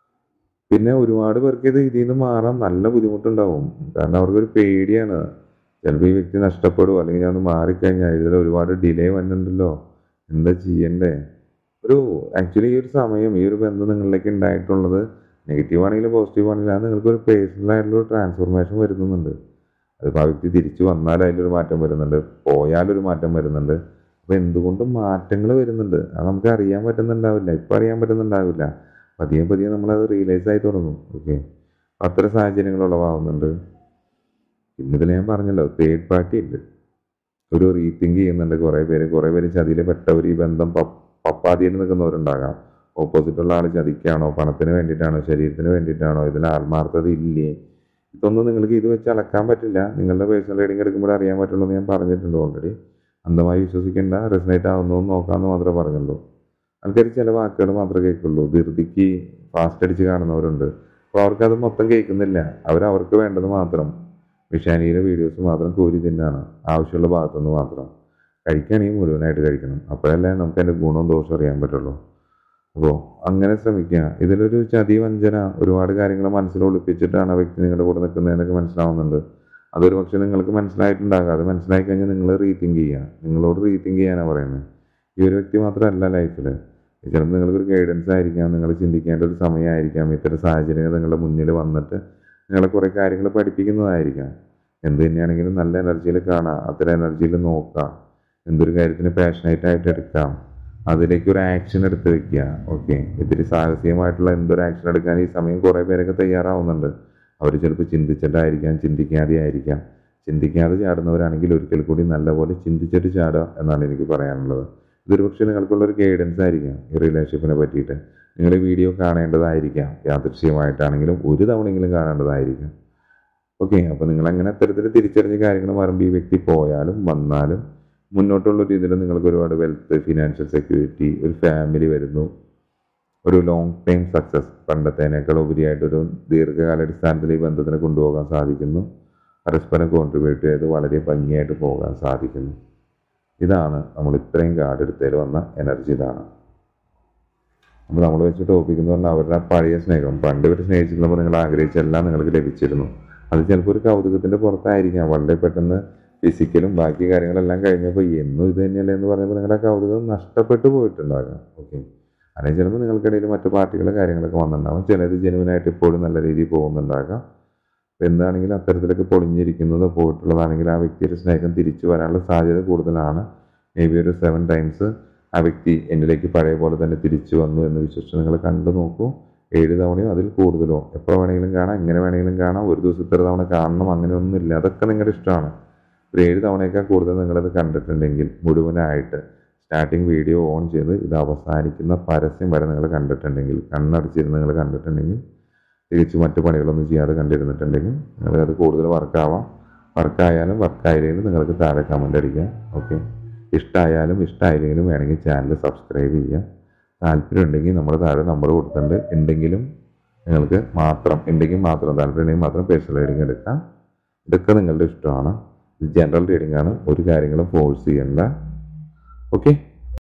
പിന്നെ ഒരുപാട് പേർക്ക് ഇത് ഇതിൽ നിന്ന് മാറാൻ നല്ല ബുദ്ധിമുട്ടുണ്ടാവും കാരണം അവർക്കൊരു പേടിയാണ് ചിലപ്പോൾ ഈ വ്യക്തി നഷ്ടപ്പെടുമോ അല്ലെങ്കിൽ ഞാൻ ഒന്ന് മാറിക്കഴിഞ്ഞാൽ ഇതിൽ ഒരുപാട് ഡിലേ വന്നിട്ടുണ്ടല്ലോ എന്താ ചെയ്യണ്ടേ ഒരു ആക്ച്വലി ഈ ഒരു സമയം ഈ ഒരു ബന്ധം നിങ്ങളിലേക്ക് ഉണ്ടായിട്ടുള്ളത് നെഗറ്റീവ് ആണെങ്കിലും പോസിറ്റീവ് ആണെങ്കിലും അത് നിങ്ങൾക്ക് ഒരു പേഴ്സണൽ ആയിട്ടുള്ള ട്രാൻസ്ഫോർമേഷൻ വരുന്നുണ്ട് അതിപ്പോൾ ആ വ്യക്തി തിരിച്ചു വന്നാൽ അതിലൊരു മാറ്റം വരുന്നുണ്ട് പോയാലൊരു മാറ്റം വരുന്നുണ്ട് അപ്പോൾ എന്തുകൊണ്ടും മാറ്റങ്ങൾ വരുന്നുണ്ട് അത് നമുക്ക് അറിയാൻ പറ്റുന്നുണ്ടാവില്ല ഇപ്പം അറിയാൻ പറ്റുന്നുണ്ടാവില്ല പതിയെ പതിയെ നമ്മളത് റിയലൈസ് ആയി തുടങ്ങും ഓക്കെ അത്തരം സാഹചര്യങ്ങൾ ഉളവാകുന്നുണ്ട് ഇന്നിതിൽ ഞാൻ പറഞ്ഞല്ലോ തേർഡ് പാർട്ടി ഉണ്ട് ഒരു റീതിങ്ക് ചെയ്യുന്നുണ്ട് കുറേ പേര് കുറേ പേര് ചതിയിൽ പെട്ടവർ ഈ ബന്ധം പ- പപ്പാതിയിൽ നിൽക്കുന്നവരുണ്ടാകാം ഓപ്പോസിറ്റുള്ള ആൾ ചതിക്കാണോ പണത്തിന് വേണ്ടിയിട്ടാണോ ശരീരത്തിന് വേണ്ടിയിട്ടാണോ ഇതിൽ ആത്മാർത്ഥത ഇല്ലേ ഇതൊന്നും നിങ്ങൾക്ക് ഇത് വെച്ച് അളക്കാൻ പറ്റില്ല നിങ്ങളുടെ പേഴ്സണൽ റീഡിംഗ് എടുക്കുമ്പോൾ അറിയാൻ പറ്റുള്ളൂ എന്ന് ഞാൻ പറഞ്ഞിട്ടുണ്ട് ഓൾറെഡി അന്ധമായി വിശ്വസിക്കേണ്ട റെസനേറ്റ് ആവുന്നു എന്ന് നോക്കാമെന്ന് മാത്രമേ പറഞ്ഞുള്ളൂ ആൾക്കാർ ചില വാക്കുകൾ മാത്രമേ കേൾക്കുള്ളൂ ധൃതിക്ക് ഫാസ്റ്റ് അടിച്ച് കാണുന്നവരുണ്ട് അപ്പോൾ അവർക്കത് മൊത്തം കേൾക്കുന്നില്ല അവർ അവർക്ക് വേണ്ടത് മാത്രം വിഷാനിയുടെ വീഡിയോസ് മാത്രം കോരി തിന്നാണ് ആവശ്യമുള്ള ഭാഗത്തുനിന്ന് മാത്രം കഴിക്കുകയാണെങ്കിൽ മുഴുവനായിട്ട് കഴിക്കണം അപ്പോഴല്ലേ നമുക്ക് അതിൻ്റെ ഗുണവും ദോഷവും അറിയാൻ പറ്റുള്ളൂ അപ്പോൾ അങ്ങനെ ശ്രമിക്കുക ഇതിലൊരു ചതി വഞ്ചന ഒരുപാട് കാര്യങ്ങൾ മനസ്സിൽ ഒളിപ്പിച്ചിട്ടാണ് ആ വ്യക്തി നിങ്ങളുടെ കൂടെ നിൽക്കുന്നതെന്നൊക്കെ മനസ്സിലാവുന്നുണ്ട് അതൊരു പക്ഷേ നിങ്ങൾക്ക് മനസ്സിലായിട്ടുണ്ടാകാം അത് മനസ്സിലായി കഴിഞ്ഞാൽ നിങ്ങൾ റീതിങ്ക് ചെയ്യുക നിങ്ങളോട് റീതിങ്ക് ചെയ്യാനാണ് പറയുന്നത് ഈ ഒരു വ്യക്തി മാത്രമല്ല ലൈഫിൽ ചിലപ്പോൾ നിങ്ങൾക്കൊരു ഗൈഡൻസ് ആയിരിക്കാം നിങ്ങൾ ചിന്തിക്കേണ്ട ഒരു സമയമായിരിക്കാം ഇത്തരം സാഹചര്യങ്ങൾ നിങ്ങളുടെ മുന്നിൽ വന്നിട്ട് നിങ്ങളെ കുറേ കാര്യങ്ങൾ പഠിപ്പിക്കുന്നതായിരിക്കാം എന്ത് തന്നെയാണെങ്കിലും നല്ല എനർജിയിൽ കാണാം അത്തരം എനർജിയിൽ നോക്കാം എന്തൊരു കാര്യത്തിന് പാഷനേറ്റ് ആയിട്ട് എടുക്കാം അതിലേക്ക് ഒരു ആക്ഷൻ എടുത്ത് വെക്കുക ഓക്കെ ഇത്തിരി സാഹസികമായിട്ടുള്ള എന്തൊരു ആക്ഷൻ എടുക്കാൻ ഈ സമയം കുറേ പേരൊക്കെ തയ്യാറാവുന്നുണ്ട് അവർ ചിലപ്പോൾ ചിന്തിച്ചിട്ടായിരിക്കാം ചിന്തിക്കാതെ ആയിരിക്കാം ചിന്തിക്കാതെ ചാടുന്നവരാണെങ്കിൽ ഒരിക്കൽ കൂടി നല്ലപോലെ ചിന്തിച്ചിട്ട് ചാടുക എന്നാണ് എനിക്ക് പറയാനുള്ളത് ഇതൊരു പക്ഷേ നിങ്ങൾക്കുള്ള ഒരു ഗൈഡൻസ് ആയിരിക്കാം ഈ റിലേഷൻഷിപ്പിനെ പറ്റിയിട്ട് നിങ്ങൾ ഈ വീഡിയോ കാണേണ്ടതായിരിക്കാം യാദൃശ്യമായിട്ടാണെങ്കിലും ഒരു തവണയെങ്കിലും കാണേണ്ടതായിരിക്കാം ഓക്കെ അപ്പോൾ നിങ്ങൾ അങ്ങനെ അത്തരത്തിൽ തിരിച്ചറിഞ്ഞ കാര്യങ്ങൾ വരുമ്പോൾ ഈ വ്യക്തി പോയാലും വന്നാലും മുന്നോട്ടുള്ള രീതിയിൽ നിങ്ങൾക്ക് ഒരുപാട് വെൽത്ത് ഫിനാൻഷ്യൽ സെക്യൂരിറ്റി ഒരു ഫാമിലി വരുന്നു ഒരു ലോങ് ടൈം സക്സസ് പണ്ടത്തേനേക്കാൾ ഉപരിയായിട്ടൊരു ദീർഘകാലാടിസ്ഥാനത്തിൽ ഈ ബന്ധത്തിനെ കൊണ്ടുപോകാൻ സാധിക്കുന്നു പരസ്പരം കോൺട്രിബ്യൂട്ട് ചെയ്ത് വളരെ ഭംഗിയായിട്ട് പോകാൻ സാധിക്കുന്നു ഇതാണ് നമ്മൾ ഇത്രയും കാർഡ് എടുത്തതിൽ വന്ന എനർജി ഇതാണ് അപ്പോൾ നമ്മൾ വെച്ച ടോപ്പിക് എന്ന് പറഞ്ഞാൽ അവരുടെ ആ പഴയ സ്നേഹം പണ്ട് ഇവർ സ്നേഹിച്ചിരുന്നപ്പോൾ നിങ്ങൾ ആഗ്രഹിച്ചെല്ലാം നിങ്ങൾക്ക് ലഭിച്ചിരുന്നു അത് ചിലപ്പോൾ ഒരു കൗതുകത്തിൻ്റെ പുറത്തായിരിക്കാം വളരെ പെട്ടെന്ന് ഫിസിക്കലും ബാക്കി കാര്യങ്ങളെല്ലാം കഴിഞ്ഞപ്പോൾ എന്നും ഇത് തന്നെയല്ലേ എന്ന് പറഞ്ഞപ്പോൾ നിങ്ങളുടെ ആ കൗതുകം നഷ്ടപ്പെട്ടു പോയിട്ടുണ്ടാകാം ഓക്കെ അല്ലെങ്കിൽ ചിലപ്പോൾ നിങ്ങൾക്കിടയിൽ മറ്റു പാർട്ടികളെ കാര്യങ്ങളൊക്കെ വന്നിട്ടുണ്ടാകും ചിലത് ജനുവനായിട്ട് ഇപ്പോഴും നല്ല രീതിയിൽ പോകുന്നുണ്ടാകാം അപ്പോൾ എന്താണെങ്കിലും അത്തരത്തിലൊക്കെ പൊളിഞ്ഞിരിക്കുന്നത് പോയിട്ടുള്ളതാണെങ്കിൽ ആ വ്യക്തിയുടെ സ്നേഹം തിരിച്ചു വരാനുള്ള സാധ്യത കൂടുതലാണ് മേ ബി ഒരു സെവൻ ടൈംസ് ആ വ്യക്തി എന്നിലേക്ക് പഴയ പോലെ തന്നെ തിരിച്ചു വന്നു എന്ന് വിശ്വസിച്ച് നിങ്ങൾ കണ്ടു നോക്കൂ ഏഴ് തവണയോ അതിൽ കൂടുതലോ എപ്പോൾ വേണമെങ്കിലും കാണാം എങ്ങനെ വേണമെങ്കിലും കാണാം ഒരു ദിവസം ഇത്ര തവണ കാണണം അങ്ങനെയൊന്നുമില്ല അതൊക്കെ നിങ്ങളുടെ ഇഷ്ടമാണ് ഒരു ഏഴ് തവണയേക്കാൾ കൂടുതൽ നിങ്ങളത് കണ്ടിട്ടുണ്ടെങ്കിൽ മുഴുവനായിട്ട് സ്റ്റാർട്ടിങ് വീഡിയോ ഓൺ ചെയ്ത് ഇത് അവസാനിക്കുന്ന പരസ്യം വരെ നിങ്ങൾ കണ്ടിട്ടുണ്ടെങ്കിൽ കണ്ണടച്ചിരുന്ന് നിങ്ങൾ കണ്ടിട്ടുണ്ടെങ്കിൽ തിരിച്ച് മറ്റു പണികളൊന്നും ചെയ്യാതെ കണ്ടിരുന്നിട്ടുണ്ടെങ്കിൽ നിങ്ങൾക്കത് കൂടുതൽ വർക്കാവാം വർക്കായാലും വർക്കായില്ലെങ്കിലും നിങ്ങൾക്ക് താഴെ കമൻ്റ് അടിക്കാം ഓക്കെ ഇഷ്ടമായാലും ഇഷ്ടമായില്ലെങ്കിലും വേണമെങ്കിൽ ചാനൽ സബ്സ്ക്രൈബ് ചെയ്യാം താല്പര്യം ഉണ്ടെങ്കിൽ നമ്മൾ താഴെ നമ്പർ കൊടുത്തിട്ടുണ്ട് ഉണ്ടെങ്കിലും നിങ്ങൾക്ക് മാത്രം ഉണ്ടെങ്കിൽ മാത്രം താല്പര്യം ഉണ്ടെങ്കിൽ മാത്രം പേഴ്സണൽ റീഡിങ് എടുക്കാം ഇതൊക്കെ നിങ്ങളുടെ ഇഷ്ടമാണ് ഇത് ജനറൽ റീഡിംഗ് ആണ് ഒരു കാര്യങ്ങളും ഫോഴ്സ് ചെയ്യണ്ട ഓക്കെ